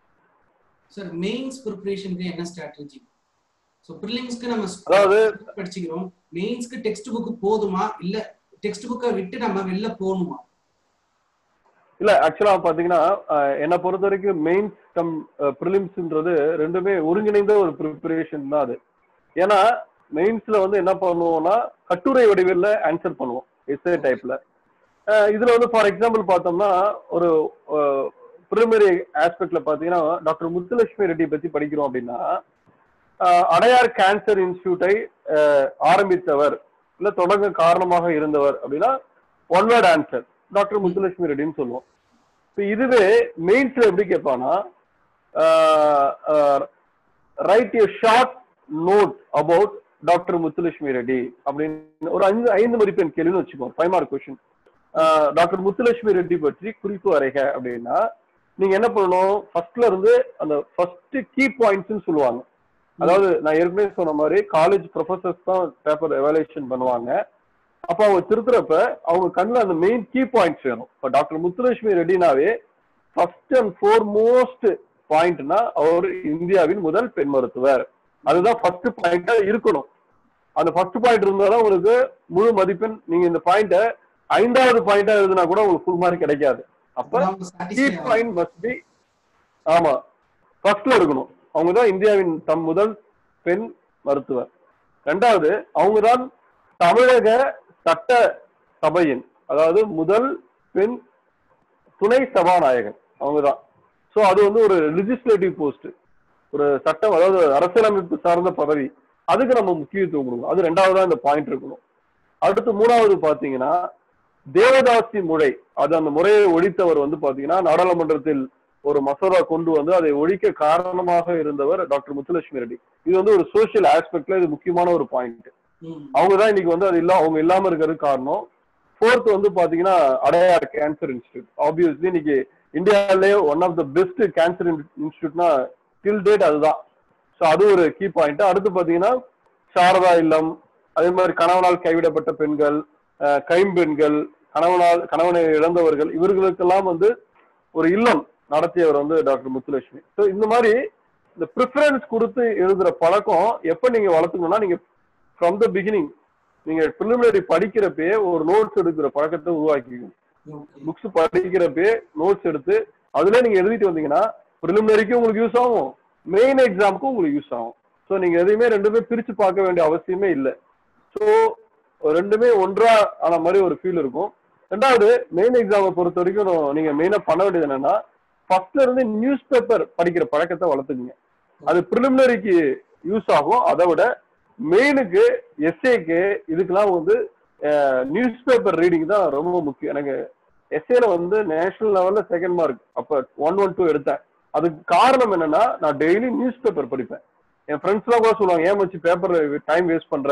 சார் மெயின்ஸ் ப்ரிப்பரேஷனுக்கு என்ன ஸ்ட்ராட்டஜி ஸோ ப்ரிலிம்ஸ்க்கு நம்ம அதாவது- படிச்சுக்கிறோம் மெயின்ஸ்க்கு டெக்ஸ்ட் புக் போதுமா இல்ல டெக்ஸ்ட் புக்கை விட்டு நம்ம வெளில போகணுமா இல்ல ஆக்சுவலா பாத்தீங்கன்னா ஆஹ் என்னை பொறுத்த வரைக்கும் மெயின்ஸ் கம் ப்ரிலிம்ஸ்ன்றது ரெண்டுமே ஒருங்கிணைந்த ஒரு ப்ரிப்பரேஷன் தான் அது ஏன்னா மெயின்ஸ்ல வந்து என்ன பண்ணுவோம்னா கட்டுரை வடிவில் ஆன்சர் பண்ணுவோம் எஸ்ஏ டைப்ல இதுல வந்து ஃபார் எக்ஸாம்பிள் பார்த்தோம்னா ஒரு ப்ரிலிமினரி ஆஸ்பெக்ட்ல பாத்தீங்கன்னா டாக்டர் முத்துலட்சுமி ரெட்டி பத்தி படிக்கிறோம் அப்படின்னா ஆஹ் அடையார் கேன்சர் இன்ஸ்டியூட்டை ஆஹ் ஆரம்பித்தவர் இல்ல தொடங்க காரணமாக இருந்தவர் அப்படின்னா one word answer doctor Muthulakshmi ரெட்டின்னு சொல்லுவோம் இப்போ இதுவே மெயின்ஸ்ல எப்படி கேட்பானா right a short note about doctor Muthulakshmi Reddy அப்படின்னு ஒரு அஞ்சு ஐந்து மதிப்பெண் கேள்வின்னு வச்சுக்கோ five mark question doctor Muthulakshmi Reddy பற்றி குறிப்பு வரைக அப்படின்னா நீங்க என்ன பண்ணணும் ஃபர்ஸ்ட்ல இருந்து அந்த ஃபர்ஸ்ட் கீ பாயிண்ட்ஸ்னு சொல்லுவாங்க அதாவது நான் ஏற்கனவே சொன்ன மாதிரி காலேஜ் ப்ரொஃபசர்ஸ் தான் பேப்பர் எவாலுவேஷன் பண்ணுவாங்க அப்ப அவங்க திருத்துறப்ப அவங்க கண்ணுல அந்த மெயின் கீ பாயிண்ட்ஸ் வேணும் இப்ப டாக்டர் முத்துலட்சுமி ரெட்டினாவே ஃபர்ஸ்ட் அண்ட் ஃபோர்மோஸ்ட் பாயிண்ட்னா அவர் இந்தியாவின் முதல் பெண் மருத்துவர் அதுதான் ஃபர்ஸ்ட் பாயிண்டா இருக்கணும் அந்த ஃபர்ஸ்ட் பாயிண்ட் இருந்தாலும் உங்களுக்கு முழு மதிப்பெண் நீங்க இந்த பாயிண்ட ஐந்தாவது பாயிண்டா எழுதுனா கூட உங்களுக்கு ஃபுல் மார்க் கிடைக்காது அப்ப அவங்க key satisfy point must be ஆமா ஃபர்ஸ்ட்ல இருக்கணும் அவங்க தான் இந்தியாவின் தம் முதல் பெண் மருத்துவர் ரெண்டாவது அவங்க தான் தமிழக சட்ட சபையின் அதாவது முதல் பெண் துணை சபாநாயகர் அவங்க தான் ஸோ அது வந்து ஒரு லெஜிஸ்லேட்டிவ் போஸ்ட் ஒரு சட்டம் அதாவது அரசியலமைப்பு சார்ந்த பதவி அதுக்கு நம்ம முக்கியத்துவம் கொடுக்கணும் அது ரெண்டாவதா இந்த பாயிண்ட் இருக்கணும் அடுத்து மூணாவது பாத்தீங்கன்னா தேவதாசி முறை அது அந்த முறையை ஒழித்தவர் வந்து பாத்தீங்கன்னா நாடாளுமன்றத்தில் ஒரு மசோதா கொண்டு வந்து அதை ஒழிக்க காரணமாக இருந்தவர் டாக்டர் முத்துலட்சுமி ரெட்டி இது வந்து ஒரு சோஷியல் ஆஸ்பெக்ட்ல இது முக்கியமான ஒரு பாயிண்ட் ம், அவங்க தான் இன்னைக்கு வந்து அது இல்ல அவங்க இல்லாம இருக்கிறது காரணம் ஃபோர்த் வந்து பாத்தீங்கன்னா அடையார் கேன்சர் இன்ஸ்டியூட் ஆப்வியஸ்லி இன்னைக்கு இந்தியாவிலே one of the best cancer இன்ஸ்டியூட்னா டில் டேட் அதுதான் ஸோ அது ஒரு கீ பாயிண்ட் அடுத்து பாத்தீங்கன்னா சாரதா இல்லம் அதே மாதிரி கணவனால் கைவிடப்பட்ட பெண்கள் அஹ், கைம்பெண்கள் கணவனால் கணவனை இழந்தவர்கள் இவர்களுக்கெல்லாம் வந்து ஒரு இல்லம் நடத்தியவர் வந்து டாக்டர் முத்துலட்சுமி ஸோ இந்த மாதிரி இந்த ப்ரிஃபரன்ஸ் கொடுத்து எழுதுற பழக்கம் எப்ப நீங்க வளர்த்துக்கணும்னா நீங்க ஃப்ரம் த பிகினிங் நீங்க ப்ரிலிமினரி படிக்கிறப்பே ஒரு நோட்ஸ் எடுக்கிற பழக்கத்தை உருவாக்கிக்கணும் okay. புக்ஸ் படிக்கிறப்பே நோட்ஸ் எடுத்து அதுல நீங்க எழுதிட்டு வந்தீங்கன்னா ப்ரிலிமினரிக்கும் உங்களுக்கு யூஸ் ஆகும் மெயின் எக்ஸாமுக்கும் உங்களுக்கு யூஸ் ஆகும் ஸோ நீங்க எதையுமே ரெண்டுமே பிரிச்சு பார்க்க வேண்டிய அவசியமே இல்லை ஸோ ரெண்டுமே ஒன்றா ஆன மாதிரி ஒரு ஃபீல் இருக்கும் ரெண்டாவது மெயின் எக்ஸாமை பொறுத்த வரைக்கும் நீங்க மெயினா பண்ண வேண்டியது என்னன்னா ஃபர்ஸ்ட்ல இருந்து நியூஸ் பேப்பர் படிக்கிற பழக்கத்தை வளர்த்துக்குங்க அது ப்ரிலிமினரிக்கு யூஸ் ஆகும் அதை விட மெயினுக்கு எஸ்ஏக்கு இதுக்கெல்லாம் வந்து நியூஸ் பேப்பர் ரீடிங் தான் ரொம்ப முக்கியம் எனக்கு எஸ்ஏல வந்து நேஷனல் லெவல்ல செகண்ட் மார்க் அப்ப ஒன் ஒன் டூ எடுத்தேன் அதுக்கு காரணம் என்னன்னா நான் டெய்லி நியூஸ் பேப்பர் படிப்பேன் என் ஃப்ரெண்ட்ஸ்லாம் கூட சொல்லுவாங்க ஏன் வச்சு பேப்பர் டைம் வேஸ்ட் பண்ற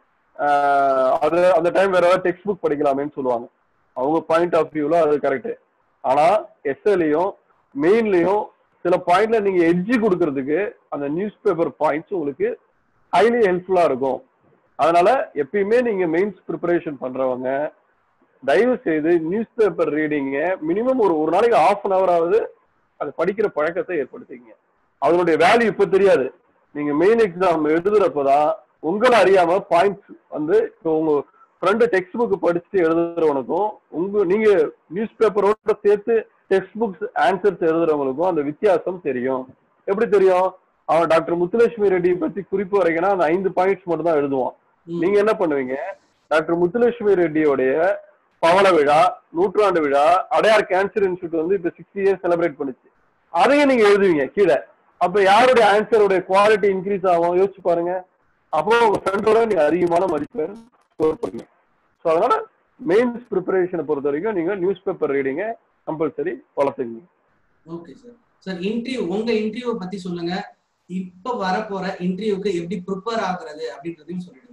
ஆஹ் அது அந்த டைம் வேற ஏதாவது டெக்ஸ்ட் புக் படிக்கலாமேன்னு சொல்லுவாங்க அவங்க பாயிண்ட் ஆஃப் வியூல அது கரெக்ட் ஆனா எஸ்ஏலையும் மெயின்லயும் சில பாயிண்ட்ல நீங்க எட்ஜி கொடுக்கறதுக்கு அந்த நியூஸ் பேப்பர் பாயிண்ட்ஸ் உங்களுக்கு ஹைலி ஹெல்ப்ஃபுல்லா இருக்கும் அதனால எப்பயுமே நீங்க மெயின்ஸ் ப்ரிப்பரேஷன் பண்றவங்க தயவு செய்து நியூஸ் பேப்பர் ரீடிங்க மினிமம் ஒரு ஒரு நாளைக்கு ஆஃப் அன் ஹவர் ஆகுது அது படிக்கிற பழக்கத்தை ஏற்படுத்திக்கங்க அதனுடைய வேல்யூ இப்ப தெரியாது நீங்க மெயின் எக்ஸாம் எழுதுறப்பதான் உங்களை அறியாம பாயிண்ட்ஸ் வந்து இப்போ உங்க ஃப்ரெண்டு டெக்ஸ்ட் புக் படிச்சுட்டு எழுதுறவனுக்கும் உங்க நீங்க நியூஸ் பேப்பரோட சேர்த்து டெக்ஸ்ட் புக்ஸ் ஆன்சர்ஸ் எழுதுறவங்களுக்கும் அந்த வித்தியாசம் தெரியும் எப்படி தெரியும் அவன் டாக்டர் முத்துலட்சுமி ரெட்டி பத்தி குறிப்பு வரைக்கனா அந்த ஐந்து பாயிண்ட்ஸ் மட்டும் தான் எழுதுவான் ம், நீங்க என்ன பண்ணுவீங்க டாக்டர் முத்துலட்சுமி ரெட்டியோடைய பவள விழா நூற்றாண்டு விழா அடையார் கேன்சர் இன்ஸ்டியூட் வந்து இப்ப சிக்ஸ்டி இயர்ஸ் செலிப்ரேட் பண்ணுச்சு அதையும் நீங்க எழுதுவீங்க கீழே அப்ப யாருடைய ஆன்சருடைய குவாலிட்டி இன்க்ரீஸ் ஆகும் யோசிச்சு பாருங்க அப்போ உங்க ஃப்ரெண்டோட நீங்க அதிகமான மதிப்பெண் ஸ்கோர் பண்ணுங்க ஸோ அதனால மெயின்ஸ் ப்ரிப்பரேஷனை பொறுத்த வரைக்கும் நீங்க நியூஸ் பேப்பர் ரீடிங்க கம்பல்சரி வளர்த்துங்க ஓகே சார் சார் இன்டர்வியூ உங்க இன்டர்வியூ பத்தி சொல்லுங்க இப்ப வரப்போற இன்டர்வியூக்கு எப்படி ப்ரிப்பேர் ஆகுறது அப்படின்றதையும் சொல்லிடுங்க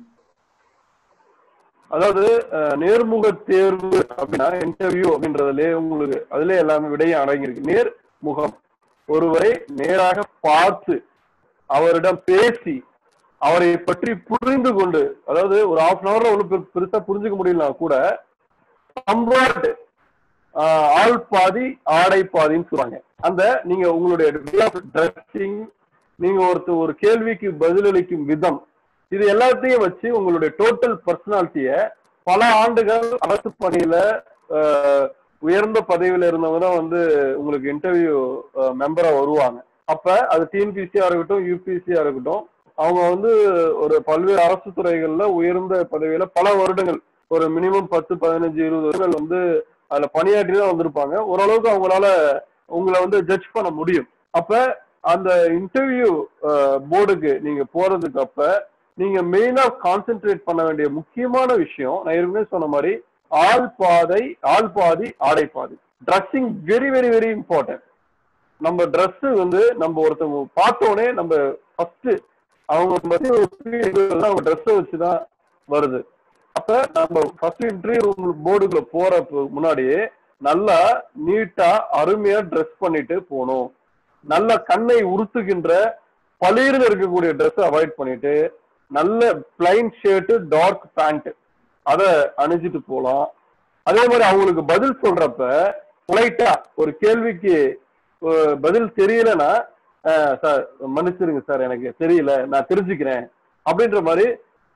அதாவது அஹ், நேர்முக தேர்வு அப்படின்னா இன்டர்வியூ அப்படின்றதுல உங்களுக்கு அதுல எல்லாமே விடையும் அடங்கியிருக்கு நேர்முகம் ஒருவரை நேராக பார்த்து அவரிடம் பேசி அவரை பற்றி புரிந்து கொண்டு அதாவது ஒரு ஹாஃப் அன் ஹவர்ல ஒன்றும் பெருசா புரிஞ்சுக்க முடியலனா கூட சம்வாட் ஆள் பாதி ஆடை பாதின்னு சொல்றாங்க அந்த நீங்க உங்களுடைய ட்ரெஸ்ஸிங் நீங்க ஒருத்தர் ஒரு கேள்விக்கு பதிலளிக்கும் விதம் இது எல்லாத்தையும் வச்சு உங்களுடைய டோட்டல் பர்சனாலிட்டிய பல ஆண்டுகள் அரசு பணியில ஆஹ், உயர்ந்த பதவியில இருந்தவங்க தான் வந்து உங்களுக்கு இன்டர்வியூ மெம்பரா வருவாங்க அப்ப அது டிஎன்பிசியா இருக்கட்டும் யூபிசியா இருக்கட்டும் அவங்க வந்து ஒரு பல்வேறு அரசு துறைகள்ல உயர்ந்த பதவியில பல வருடங்கள் ஒரு மினிமம் பத்து பதினஞ்சு இருபது வருடங்கள் வந்து அதுல பணியாற்றி தான் வந்திருப்பாங்க ஓரளவுக்கு அவங்களால உங்களை வந்து ஜட்ஜ் பண்ண முடியும் அப்ப அந்த இன்டர்வியூ போர்டுக்கு நீங்க போறதுக்கு அப்ப நீங்க மெயினா கான்சென்ட்ரேட் பண்ண வேண்டிய முக்கியமான விஷயம் நான் ஏற்கனவே சொன்ன மாதிரி ஆள் பாதை ஆள் பாதி ஆடை பாதி dressing very very very important நம்ம Dress வந்து நம்ம ஒருத்தவங்க பார்த்தோன்னே நம்ம ஃபர்ஸ்ட் அவங்க பத்தி ஒரு feel அவங்க ட்ரெஸ்ஸை வச்சுதான் வருது அப்ப நம்ம ஃபர்ஸ்ட் இன்டர்வியூ போர்டுக்குள்ள போறதுக்கு முன்னாடியே நல்லா நீட்டா அருமையா ட்ரெஸ் பண்ணிட்டு போகணும் நல்ல கண்ணை உறுத்துகின்ற பளிர்னு இருக்கக்கூடிய ட்ரெஸ் அவாய்ட் பண்ணிட்டு நல்ல பிளைன் ஷர்ட் டார்க் பேண்ட் அத அணிஞ்சிட்டு போலாம் அதே மாதிரி அவங்களுக்கு பதில் சொல்றப்ப பொலைட்டா ஒரு கேள்விக்கு அஹ், பதில் தெரியலன்னா சார் மன்னிச்சிருங்க சார் எனக்கு தெரியல நான் தெரிஞ்சுக்கிறேன் அப்படின்ற மாதிரி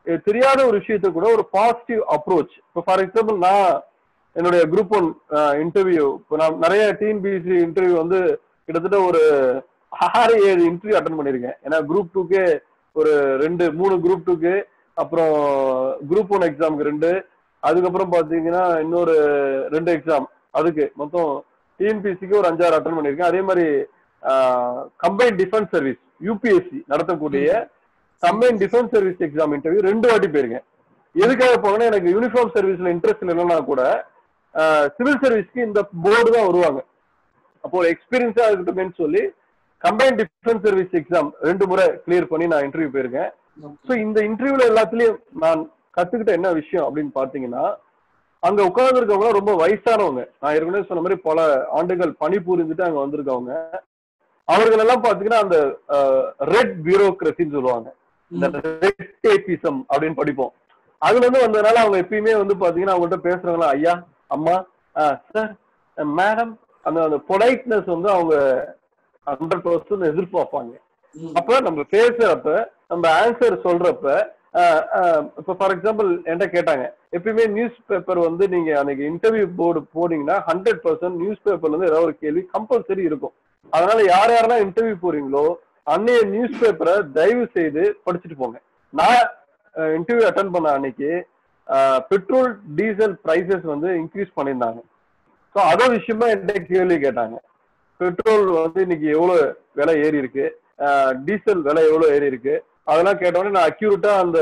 அஹ் தெரியாத ஒரு விஷயத்த கூட ஒரு பாசிட்டிவ் அப்ரோச் இப்போ ஃபார் எக்ஸாம்பிள் நான் என்னுடைய குரூப் ஒன் இன்டர்வியூ இப்போ நான் நிறைய டிஎன்பிசி இன்டர்வியூ வந்து கிட்டத்தட்ட ஒரு ஆறு ஏழு இன்டர்வியூ அட்டன் பண்ணியிருக்கேன் ஏன்னா குரூப் டூக்கு ஒரு ரெண்டு மூணு குரூப் டூக்கு அப்புறம் குரூப் ஒன் எக்ஸாமுக்கு ரெண்டு அதுக்கப்புறம் பாத்தீங்கன்னா இன்னொரு ரெண்டு எக்ஸாம் அதுக்கு மொத்தம் டிஎன்பிசிக்கு ஒரு அஞ்சாறு அட்டன் பண்ணியிருக்கேன் அதே மாதிரி கம்பைன் டிஃபென்ஸ் சர்வீஸ் யூபிஎஸ்சி நடத்தக்கூடிய combine defence service exam interview ரெண்டு வாட்டி போயிருக்கேன் எதுக்காக போனேன்னா எனக்கு யூனிஃபார்ம் சர்வீஸ்ல இன்ட்ரெஸ்ட் இல்லைன்னா கூட சிவில் சர்வீஸ்க்கு இந்த போர்டு தான் வருவாங்க அப்போ ஒரு எக்ஸ்பீரியன்ஸா இருக்கட்டும்னு சொல்லி கம்பைன் டிஃபென்ஸ் சர்வீஸ் எக்ஸாம் ரெண்டு முறை கிளியர் பண்ணி நான் இன்டர்வியூ போயிருக்கேன் ஸோ இந்த இன்டர்வியூல எல்லாத்துலயும் நான் கத்துக்கிட்ட என்ன விஷயம் அப்படின்னு பாத்தீங்கன்னா அங்க உட்கார்ந்து இருக்கவங்க ரொம்ப வயசானவங்க நான் ஏற்கனவே சொன்ன மாதிரி பல ஆண்டுகள் பணி புரிஞ்சுட்டு அங்க வந்திருக்கவங்க அவர்கள் எல்லாம் பாத்தீங்கன்னா அந்த ரெட் பியூரோக்ரஸின்னு சொல்லுவாங்க இந்த ரெட் டேபிசம் அப்படின்னு படிப்போம் அதுல இருந்து வந்ததுனால அவங்க எப்பயுமே வந்து பாத்தீங்கன்னா அவங்கள்ட்ட பேசுறவங்களா ஐயா அம்மா சார் மேடம் அந்த அந்த பொலைட்னஸ் வந்து அவங்க ஹண்ட்ரட் பர்சன்ட் எதிர்பார்ப்பாங்க அப்ப நம்ம பேசுறப்ப நம்ம ஆன்சர் சொல்றப்ப இப்ப ஃபார் எக்ஸாம்பிள் என்கிட்ட கேட்டாங்க எப்பயுமே நியூஸ் பேப்பர் வந்து நீங்க அன்னைக்கு இன்டர்வியூ போர்டு போனீங்கன்னா ஹண்ட்ரட் பர்சன்ட் நியூஸ் பேப்பர்ல இருந்து ஏதாவது ஒரு கேள்வி கம்பல்சரி இருக்கும் அதனால யார் யாரெல்லாம் இன்டர்வியூ போறீங்களோ அன்னைய நியூஸ் பேப்பரை தயவு செய்து படிச்சுட்டு போங்க நான் இன்டர்வியூ அட்டன் பண்ண அன்னைக்கு பெட்ரோல் டீசல் பிரைசஸ் வந்து இன்க்ரீஸ் பண்ணியிருந்தாங்க ஸோ அதோ விஷயமா என்கிட்ட கேள்வி கேட்டாங்க பெட்ரோல் வந்து இன்னைக்கு எவ்வளவு விலை ஏறி இருக்கு டீசல் விலை எவ்வளவு ஏறி இருக்கு அதெல்லாம் கேட்டோடனே நான் அக்யூரேட்டா அந்த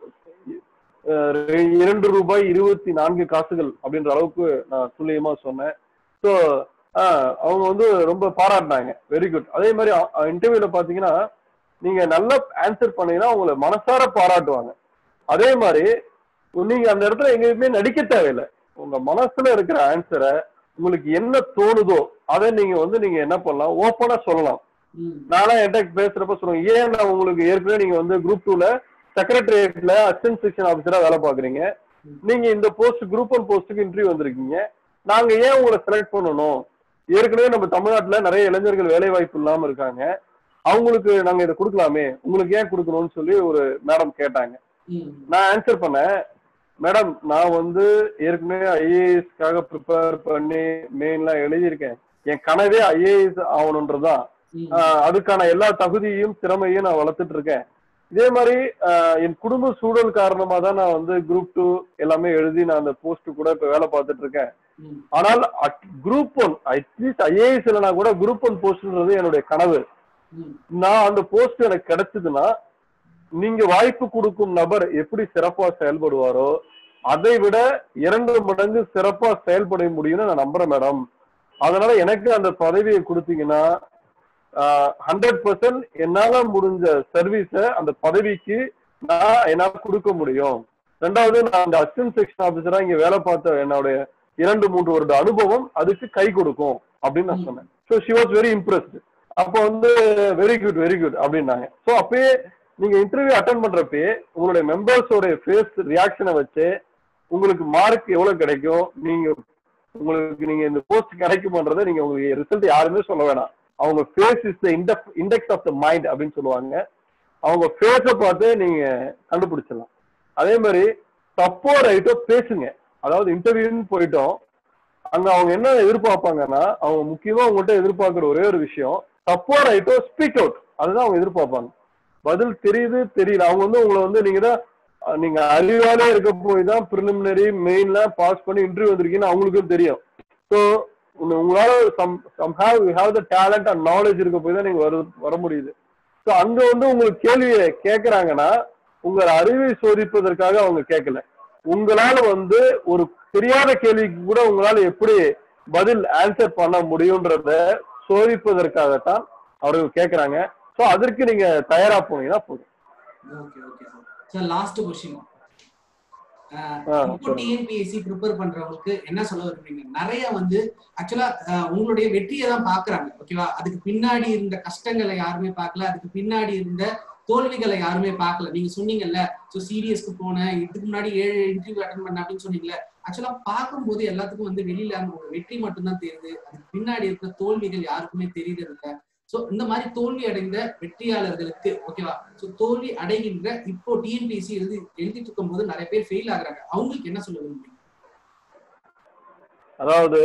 இரண்டு ரூபாய் இருபத்தி நான்கு காசுகள் அப்படின்ற அளவுக்கு நான் துல்லியமா சொன்னேன் ஸோ அவங்க வந்து ரொம்ப பாராட்டினாங்க வெரி குட் அதே மாதிரி இன்டர்வியூல பாத்தீங்கன்னா நீங்க நல்லா ஆன்சர் பண்ணீங்கன்னா உங்களை மனசார பாராட்டுவாங்க அதே மாதிரி நீங்க அந்த இடத்துல எங்கேயுமே நடிக்க தேவையில்லை உங்க மனசுல இருக்கிற ஆன்சரை உங்களுக்கு என்ன தோணுதோ அதை நீங்க வந்து நீங்க என்ன பண்ணலாம் ஓப்பனா சொல்லலாம் நானா என்கிட்ட பேசுறப்ப சொல்லுவேன் ஏன் நான் உங்களுக்கு ஏற்கனவே நீங்க வந்து குரூப் டூல செக்ரட்டரியேட்ல அசிஸ்டன்ட் செக்ஷன் ஆஃபீஸரா வேலை பாக்குறீங்க நீங்க இந்த போஸ்ட் குரூப் ஒன் போஸ்ட்டுக்கு இன்டர்வியூ வந்திருக்கீங்க நாங்க ஏன் உங்களை செலக்ட் பண்ணணும் ஏற்கனவே நம்ம தமிழ்நாட்டுல நிறைய இளைஞர்கள் வேலை வாய்ப்பு இல்லாம இருக்காங்க அவங்களுக்கு நாங்க இதை கொடுக்கலாமே உங்களுக்கு ஏன் கொடுக்கணும்னு சொல்லி ஒரு மேடம் கேட்டாங்க நான் ஆன்சர் பண்ணேன் மேடம் நான் வந்து ஏற்கனவே ஐஏஎஸ்க்காக ப்ரிப்பேர் பண்ணி மெயின்லாம் எழுதியிருக்கேன் என் கனவே ஐஏஎஸ் ஆகணுன்றதுதான் அதுக்கான எல்லா தகுதியும் திறமையும் நான் வளர்த்துட்டு இருக்கேன் இதே மாதிரி என் குடும்ப சூழல் காரணமா தான் நான் வந்து குரூப் டூ எல்லாமே எழுதி நான் அந்த போஸ்ட் கூட இப்ப வேலை பார்த்துட்டு இருக்கேன் ஆனால் குரூப் ஒன் அட்லீஸ்ட் ஐஏஎஸ் இல்லைனா கூட குரூப் ஒன் போஸ்ட்ன்றது என்னுடைய கனவு நான் அந்த போஸ்ட் எனக்கு கிடைச்சதுன்னா நீங்க வாய்ப்பு கொடுக்கும் நபர் எப்படி சிறப்பா செயல்படுவாரோ அதை விட இரண்டு மடங்கு சிறப்பா செயல்பட முடியும்னு நான் நம்புறேன் மேடம் அதனால எனக்கு அந்த பதவியை கொடுத்தீங்கன்னா ஹண்ட்ரட் பர்சன்ட் என்னால முடிஞ்ச சர்வீஸ அந்த பதவிக்கு நான் என்னால கொடுக்க முடியும் ரெண்டாவது நான் அந்த அசிஸ்டன்ட் செக்ஷன் ஆபீசரா இங்க வேலை பார்த்த என்னுடைய இரண்டு மூன்று வருட அனுபவம் அதுக்கு கை கொடுக்கும் அப்படின்னு நான் சொன்னேன் so she was very impressed அப்போ வந்து வெரி குட் வெரி குட் அப்படின்னாங்க ஸோ அப்பயே நீங்க இன்டர்வியூ அட்டன் பண்றப்பயே உங்களுடைய மெம்பர்ஸோட ஃபேஸ் ரியாக்ஷனை வச்சு உங்களுக்கு மார்க் எவ்வளவு கிடைக்கும் நீங்க உங்களுக்கு நீங்க இந்த போஸ்ட் கிடைக்குமன்றதை நீங்க உங்களுக்கு ரிசல்ட் யாருமே சொல்ல வேணாம் அவங்க face is the index of the mind அப்படின்னு சொல்லுவாங்க அவங்க ஃபேஸை பார்த்து நீங்க கண்டுபிடிச்சிடலாம் அதே மாதிரி தப்போ ரைட்டோ பேசுங்க அதாவது இன்டர்வியூன்னு போயிட்டோம் அங்க அவங்க என்ன எதிர்பார்ப்பாங்கன்னா அவங்க முக்கியமா உங்கள்கிட்ட எதிர்பார்க்கிற ஒரே ஒரு விஷயம் தப்போ ரைட்டோ ஸ்பீக் அவுட் அதுதான் அவங்க எதிர்பார்ப்பாங்க பதில் தெரியுது தெரியல அவங்க வந்து உங்களை வந்து நீங்க தான் நீங்க அறிவாலே இருக்க போய் தான் ப்ரிலிமினரி மெயின்ல பாஸ் பண்ணி இன்டர்வியூ வந்திருக்கீங்கன்னு அவங்களுக்கும் தெரியும் ஸோ உங்களால some some have you have the talent and knowledge இருக்க போய் தான் நீங்க வர வர முடியுது ஸோ அங்க வந்து உங்களுக்கு கேள்வியை கேட்கறாங்கன்னா உங்கள் அறிவை சோதிப்பதற்காக அவங்க கேட்கல உங்களால வந்து ஒரு தெரியாத கேள்விக்கு கூட உங்களால எப்படி பதில் ஆன்சர் பண்ண முடியுன்றத சோதிப்பதற்காகத்தான் அவர்கள் கேட்கறாங்க ஸோ அதற்கு நீங்க தயாரா போனீங்கன்னா போதும் okay okay sir sir last question ஆ, இப்போ டிஎன்பிஎஸ்சி ப்ரிப்பேர் பண்றவங்களுக்கு என்ன சொல்ல விரும்புறீங்க நிறைய வந்து ஆக்சுவலா உங்களுடைய வெற்றியை தான் பாக்குறாங்க ஓகேவா அதுக்கு பின்னாடி இருந்த கஷ்டங்களை யாருமே பார்க்கல அதுக்கு பின்னாடி இருந்த தோல்விகளை யாருமே பார்க்கல நீங்க சொன்னீங்கல்ல ஸோ சீரியஸ்க்கு போனேன் இதுக்கு முன்னாடி ஏழு இன்டர்வியூ அட்டன் பண்ண அப்படின்னு சொன்னீங்கல்ல ஆக்சுவலா பார்க்கும்போது எல்லாத்துக்கும் வந்து வெளியில ஒரு வெற்றி மட்டும்தான் தெரியுது அதுக்கு பின்னாடி இருக்கிற தோல்விகள் யாருக்குமே தெரியறது இல்ல சோ இந்த மாதிரி தோல்வி அடைந்த வெற்றியாளர்களுக்கு ஓகேவா சோ தோல்வி அடைகின்ற இப்போ டிஎன்பிஎஸ்சி எழுதி எழுதிட்டு இருக்கும்போது நிறைய பேர் ஃபெயில் ஆகுறாங்க அவங்களுக்கு என்ன சொல்ல விரும்புறீங்க அதாவது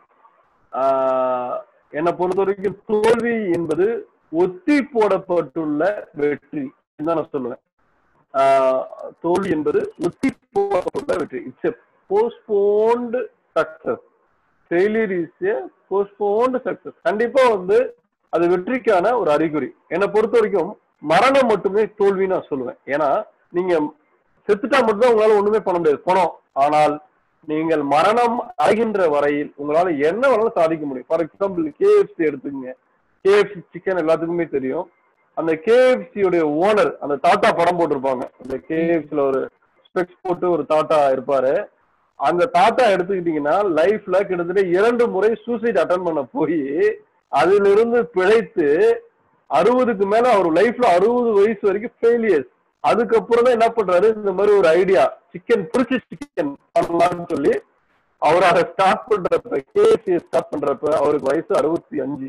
ஆஹ், என்னை பொறுத்த வரைக்கும் தோல்வி என்பது ஒத்தி போடப்பட்டுள்ள வெற்றி தான் நான் சொல்லுவேன் ஆஹ், தோல்வி என்பது ஒத்தி போடப்பட்டுள்ள வெற்றி it's a postponed success failure is a postponed success கண்டிப்பா வந்து அது வெற்றிக்கான ஒரு அறிகுறி என்னை பொறுத்த வரைக்கும் மரணம் மட்டுமே தோல்வின்னு நான் சொல்லுவேன் ஏன்னா நீங்க செத்துட்டா மட்டும்தான் உங்களால ஒண்ணுமே பண்ண முடியாது பணம் ஆனால் நீங்கள் மரணம் அடைகின்ற வரையில் உங்களால என்ன வேணாலும் சாதிக்க முடியும் ஃபார் எக்ஸாம்பிள் கேஎஃப்சி எடுத்துக்கங்க கேஎஃப்சி சிக்கன் எல்லாத்துக்குமே தெரியும் அந்த KFC உடைய ஓனர் அந்த தாத்தா படம் போட்டிருப்பாங்க அந்த கேஎஃப்சில ஒரு ஸ்பெக்ஸ் போட்டு ஒரு தாத்தா இருப்பாரு அந்த தாத்தா எடுத்துக்கிட்டீங்கன்னா லைஃப்ல கிட்டத்தட்ட இரண்டு முறை சூசைட் அட்டன் பண்ண போய் அதிலிருந்து பிழைத்து அறுபதுக்கு மேல அவர் லைஃப்ல அறுபது வயசு வரைக்கும் ஃபெயிலியர்ஸ் அதுக்கப்புறம் தான் என்ன பண்றாரு இந்த மாதிரி ஒரு ஐடியா சிக்கன் புடிச்சு சிக்கன் பண்ணலாம்னு சொல்லி அவர் அதை ஸ்டார்ட் பண்றப்ப கேஎஸ்சி ஸ்டார்ட் பண்றப்ப அவருக்கு வயசு அறுபத்தி அஞ்சு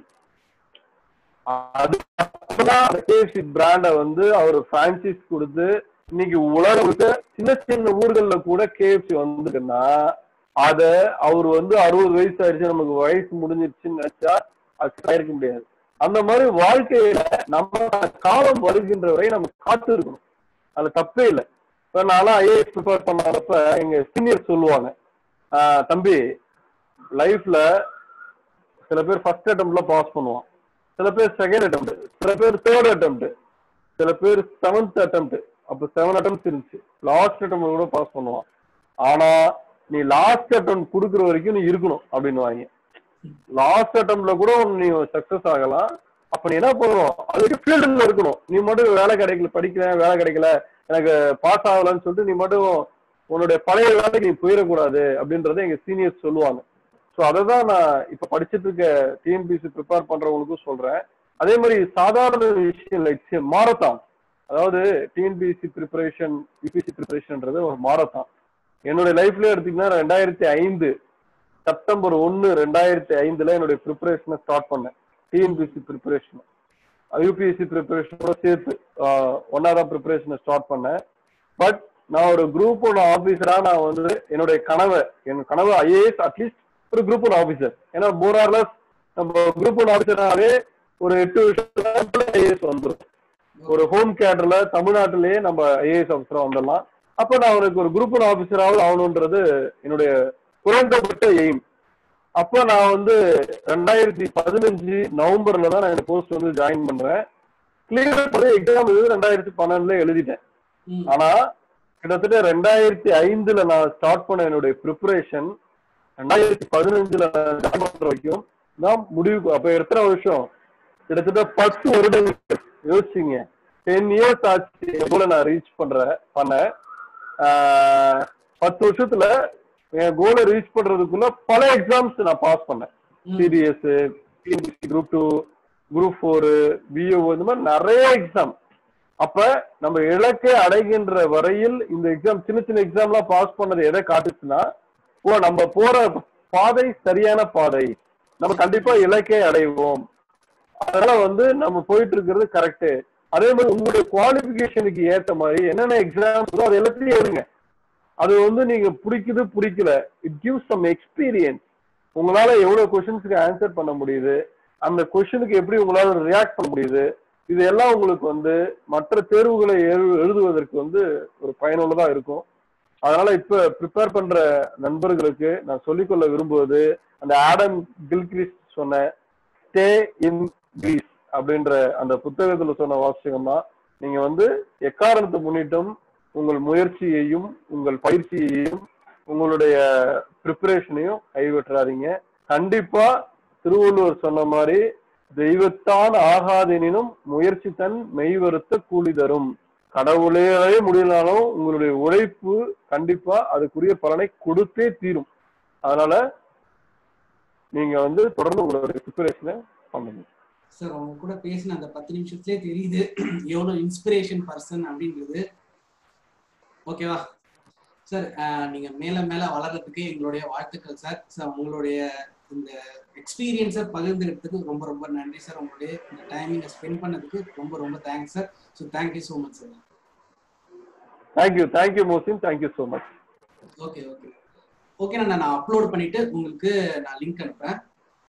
அது அப்பதான் அந்த கேஎஃப்சி பிராண்ட வந்து அவர் பிரான்சைஸ் கொடுத்து இன்னைக்கு உலகம் முழுக்க சின்ன சின்ன ஊர்கள்ல கூட கேஎஃப்சி வந்துட்டுன்னா அத அவர் வந்து அறுபது வயசு ஆயிடுச்சு நமக்கு வயசு முடிஞ்சிருச்சுன்னு நினைச்சா அது இருக்க முடியாது அந்த மாதிரி வாழ்க்கையில நம்ம காலம் வருகின்ற வரை நம்ம காத்து இருக்கணும் அது தப்பே இல்லை இப்ப நான்லாம் ஐஏஎஸ் ப்ரிப்பேர் பண்ணாதப்ப எங்க சீனியர் சொல்லுவாங்க "ஆஹ் தம்பி லைஃப்ல சில பேர் ஃபர்ஸ்ட் அட்டம்ப்ட்ல பாஸ் பண்ணுவான் சில பேர் செகண்ட் அட்டம்ப்ட் சில பேர் தேர்ட் அட்டம்ப்ட் சில பேர் செவன்த் அட்டம்ப்ட் அப்ப செவன் அட்டம்ப்ட் இருந்துச்சு லாஸ்ட் அட்டம்ப்ட் கூட பாஸ் பண்ணுவான் ஆனா நீ லாஸ்ட் அட்டம் கொடுக்குற வரைக்கும் நீ இருக்கணும் அப்படின்னு வாங்க லாஸ்ட் அட்டம்ப்ட்ல கூட நீ சக்சஸ் ஆகலாம் அப்ப நீ என்ன பண்ணணும் அதுக்கு ஃபீல்டுல இருக்கணும் நீ மட்டும் வேலை கிடைக்கல படிக்கிறேன் வேலை கிடைக்கல எனக்கு பாஸ் ஆகலன்னு சொல்லிட்டு நீ மட்டும் உன்னுடைய பழைய வேலைக்கு நீ போயிடக்கூடாது அப்படின்றத எங்க சீனியர்ஸ் சொல்லுவாங்க ஸோ அதை தான் நான் இப்ப படிச்சுட்டு இருக்க டிஎன்பிசி ப்ரிப்பேர் பண்றவங்களுக்கும் சொல்றேன் அதே மாதிரி சாதாரண விஷயம் லைக் மாரத்தான் அதாவது டிஎன்பிசி ப்ரிப்பரேஷன் யூபிசி ப்ரிப்பரேஷன்ன்றது ஒரு மாரத்தான் என்னுடைய லைஃப்ல எடுத்தீங்கன்னா ரெண்டாயிரத்தி ஐந்து செப்டம்பர் ஒன்னு ரெண்டாயிரத்தி ஐந்துல என்னுடைய ப்ரிப்பரேஷனை ஸ்டார்ட் பண்ணேன் டிஎன்பிசி ப்ரிப்பரேஷன் யூபிஎஸ்சி ப்ரிப்பரேஷனோட சேர்த்து ஒன்னாதான் ப்ரிப்பரேஷனை ஸ்டார்ட் பண்ணேன் பட் நான் ஒரு குரூப் ஒன் ஆபீசரா நான் வந்து என்னுடைய கனவை என் கனவு ஐஏஎஸ் அட்லீஸ்ட் ஒரு குரூப் ஒன் ஆபீசர் ஏன்னா போரார்லஸ் நம்ம குரூப் ஒன் ஆபீசராகவே ஒரு எட்டு வருஷத்துல ஐஏஎஸ் வந்துடும் ஒரு ஹோம் கேடர்ல தமிழ்நாட்டிலேயே நம்ம ஐஏஎஸ் ஆபீசரா வந்துடலாம் அப்ப நான் உனக்கு ஒரு குரூப் ஒன் ஆபீசராவது ஆகணுன்றது என்னுடைய குறைந்தபட்ட எய்ம் அப்போ நான் வந்து ரெண்டாயிரத்தி பதினஞ்சு நவம்பர்ல தான் நான் இந்த போஸ்ட் வந்து ஜாயின் பண்றேன் கிளியர் பண்ணி எக்ஸாம் எழுதி ரெண்டாயிரத்தி பன்னெண்டுல எழுதிட்டேன் ம். ஆனா கிட்டத்தட்ட ரெண்டாயிரத்தி ஐந்துல நான் ஸ்டார்ட் பண்ண என்னுடைய ப்ரிப்பரேஷன் ரெண்டாயிரத்தி பதினஞ்சுல ஜாயின் பண்ற வரைக்கும் நான் முடிவு அப்ப எத்தனை வருஷம் கிட்டத்தட்ட பத்து வருடங்கள் யோசிச்சிங்க டென் இயர்ஸ் ஆச்சு எவ்வளவு நான் ரீச் பண்ற பண்ணேன் ஆஹ் பத்து வருஷத்துல என் கோலை ரீச் பண்றதுக்குள்ள பல எக்ஸாம்ஸ் நான் பாஸ் பண்ணேன் ம். CDS group two group four PO இந்த மாதிரி நிறைய எக்ஸாம் அப்ப நம்ம இலக்கை அடைகின்ற வரையில் இந்த எக்ஸாம் சின்ன சின்ன எக்ஸாம்லாம் பாஸ் பண்ணது எதை காட்டுச்சுன்னா ஓ நம்ம போற பாதை சரியான பாதை நம்ம கண்டிப்பா இலக்கை அடைவோம் அதனால வந்து நம்ம போயிட்டு இருக்கிறது கரெக்ட் அதே மாதிரி உங்களுடைய குவாலிபிகேஷனுக்கு ஏத்த மாதிரி என்னென்ன எக்ஸாம் அது எல்லாத்தையும் எழுதுங்க அது வந்து நீங்க பிடிக்குது பிடிக்கல இட் கிவ்ஸ் சம் எக்ஸ்பீரியன்ஸ் உங்களால எவ்வளவு கொஸ்டின்ஸ்க்கு ஆன்சர் பண்ண முடியுது அந்த கொஸ்டினுக்கு எப்படி உங்களால ரியாக்ட் பண்ண முடியுது இது எல்லாம் உங்களுக்கு வந்து மற்ற தேர்வுகளை எழு- எழுதுவதற்கு வந்து ஒரு பயனுள்ளதா இருக்கும் அதனால இப்ப ப்ரிப்பேர் பண்ற நண்பர்களுக்கு நான் சொல்லிக்கொள்ள விரும்புவது அந்த ஆடம் கில்கிரிஸ்ட் சொன்ன ஸ்டே இன் கிரீஸ் அப்படின்ற அந்த புத்தகத்துல சொன்ன வாசகம் தான் நீங்க வந்து எக்காரணத்தை முன்னிட்டும் உங்கள் முயற்சியையும் உங்கள் பயிற்சியையும் உங்களுடைய ப்ரிப்பரேஷனையும் கைவிட்டுறாதீங்க கண்டிப்பா திருவள்ளுவர் சொன்ன மாதிரி தெய்வத்தான் ஆகாதெனினும் முயற்சி தன் மெய்வருத்த கூலி தரும் கடவுளே முடியலனாலும் உங்களுடைய உழைப்பு கண்டிப்பா அதுக்குரிய பலனை கொடுத்தே தீரும் அதனால நீங்க வந்து தொடர்ந்து உங்களுடைய ப்ரிப்பரேஷனை பண்ணுங்க சார் அவங்க கூட பேசின அந்த பத்து நிமிஷத்துலயே தெரியுது எவ்வளவு இன்ஸ்பிரேஷன் பர்சன் அப்படின்றது ஓகேவா சார் நீங்க மேல மேல வளர்றதுக்கு எங்களுடைய வாழ்த்துக்கள் சார் சார் உங்களுடைய இந்த எக்ஸ்பீரியன்ஸை பகிர்ந்துக்கிறதுக்கு ரொம்ப ரொம்ப நன்றி சார் உங்களுடைய இந்த டைமிங்கை ஸ்பெண்ட் பண்ணதுக்கு ரொம்ப ரொம்ப thanks sir so thank you so much sir thank you thank you Mohsin thank you so much okay okay okay நான் நான் அப்லோட் பண்ணிட்டு உங்களுக்கு நான் லிங்க் அனுப்புறேன்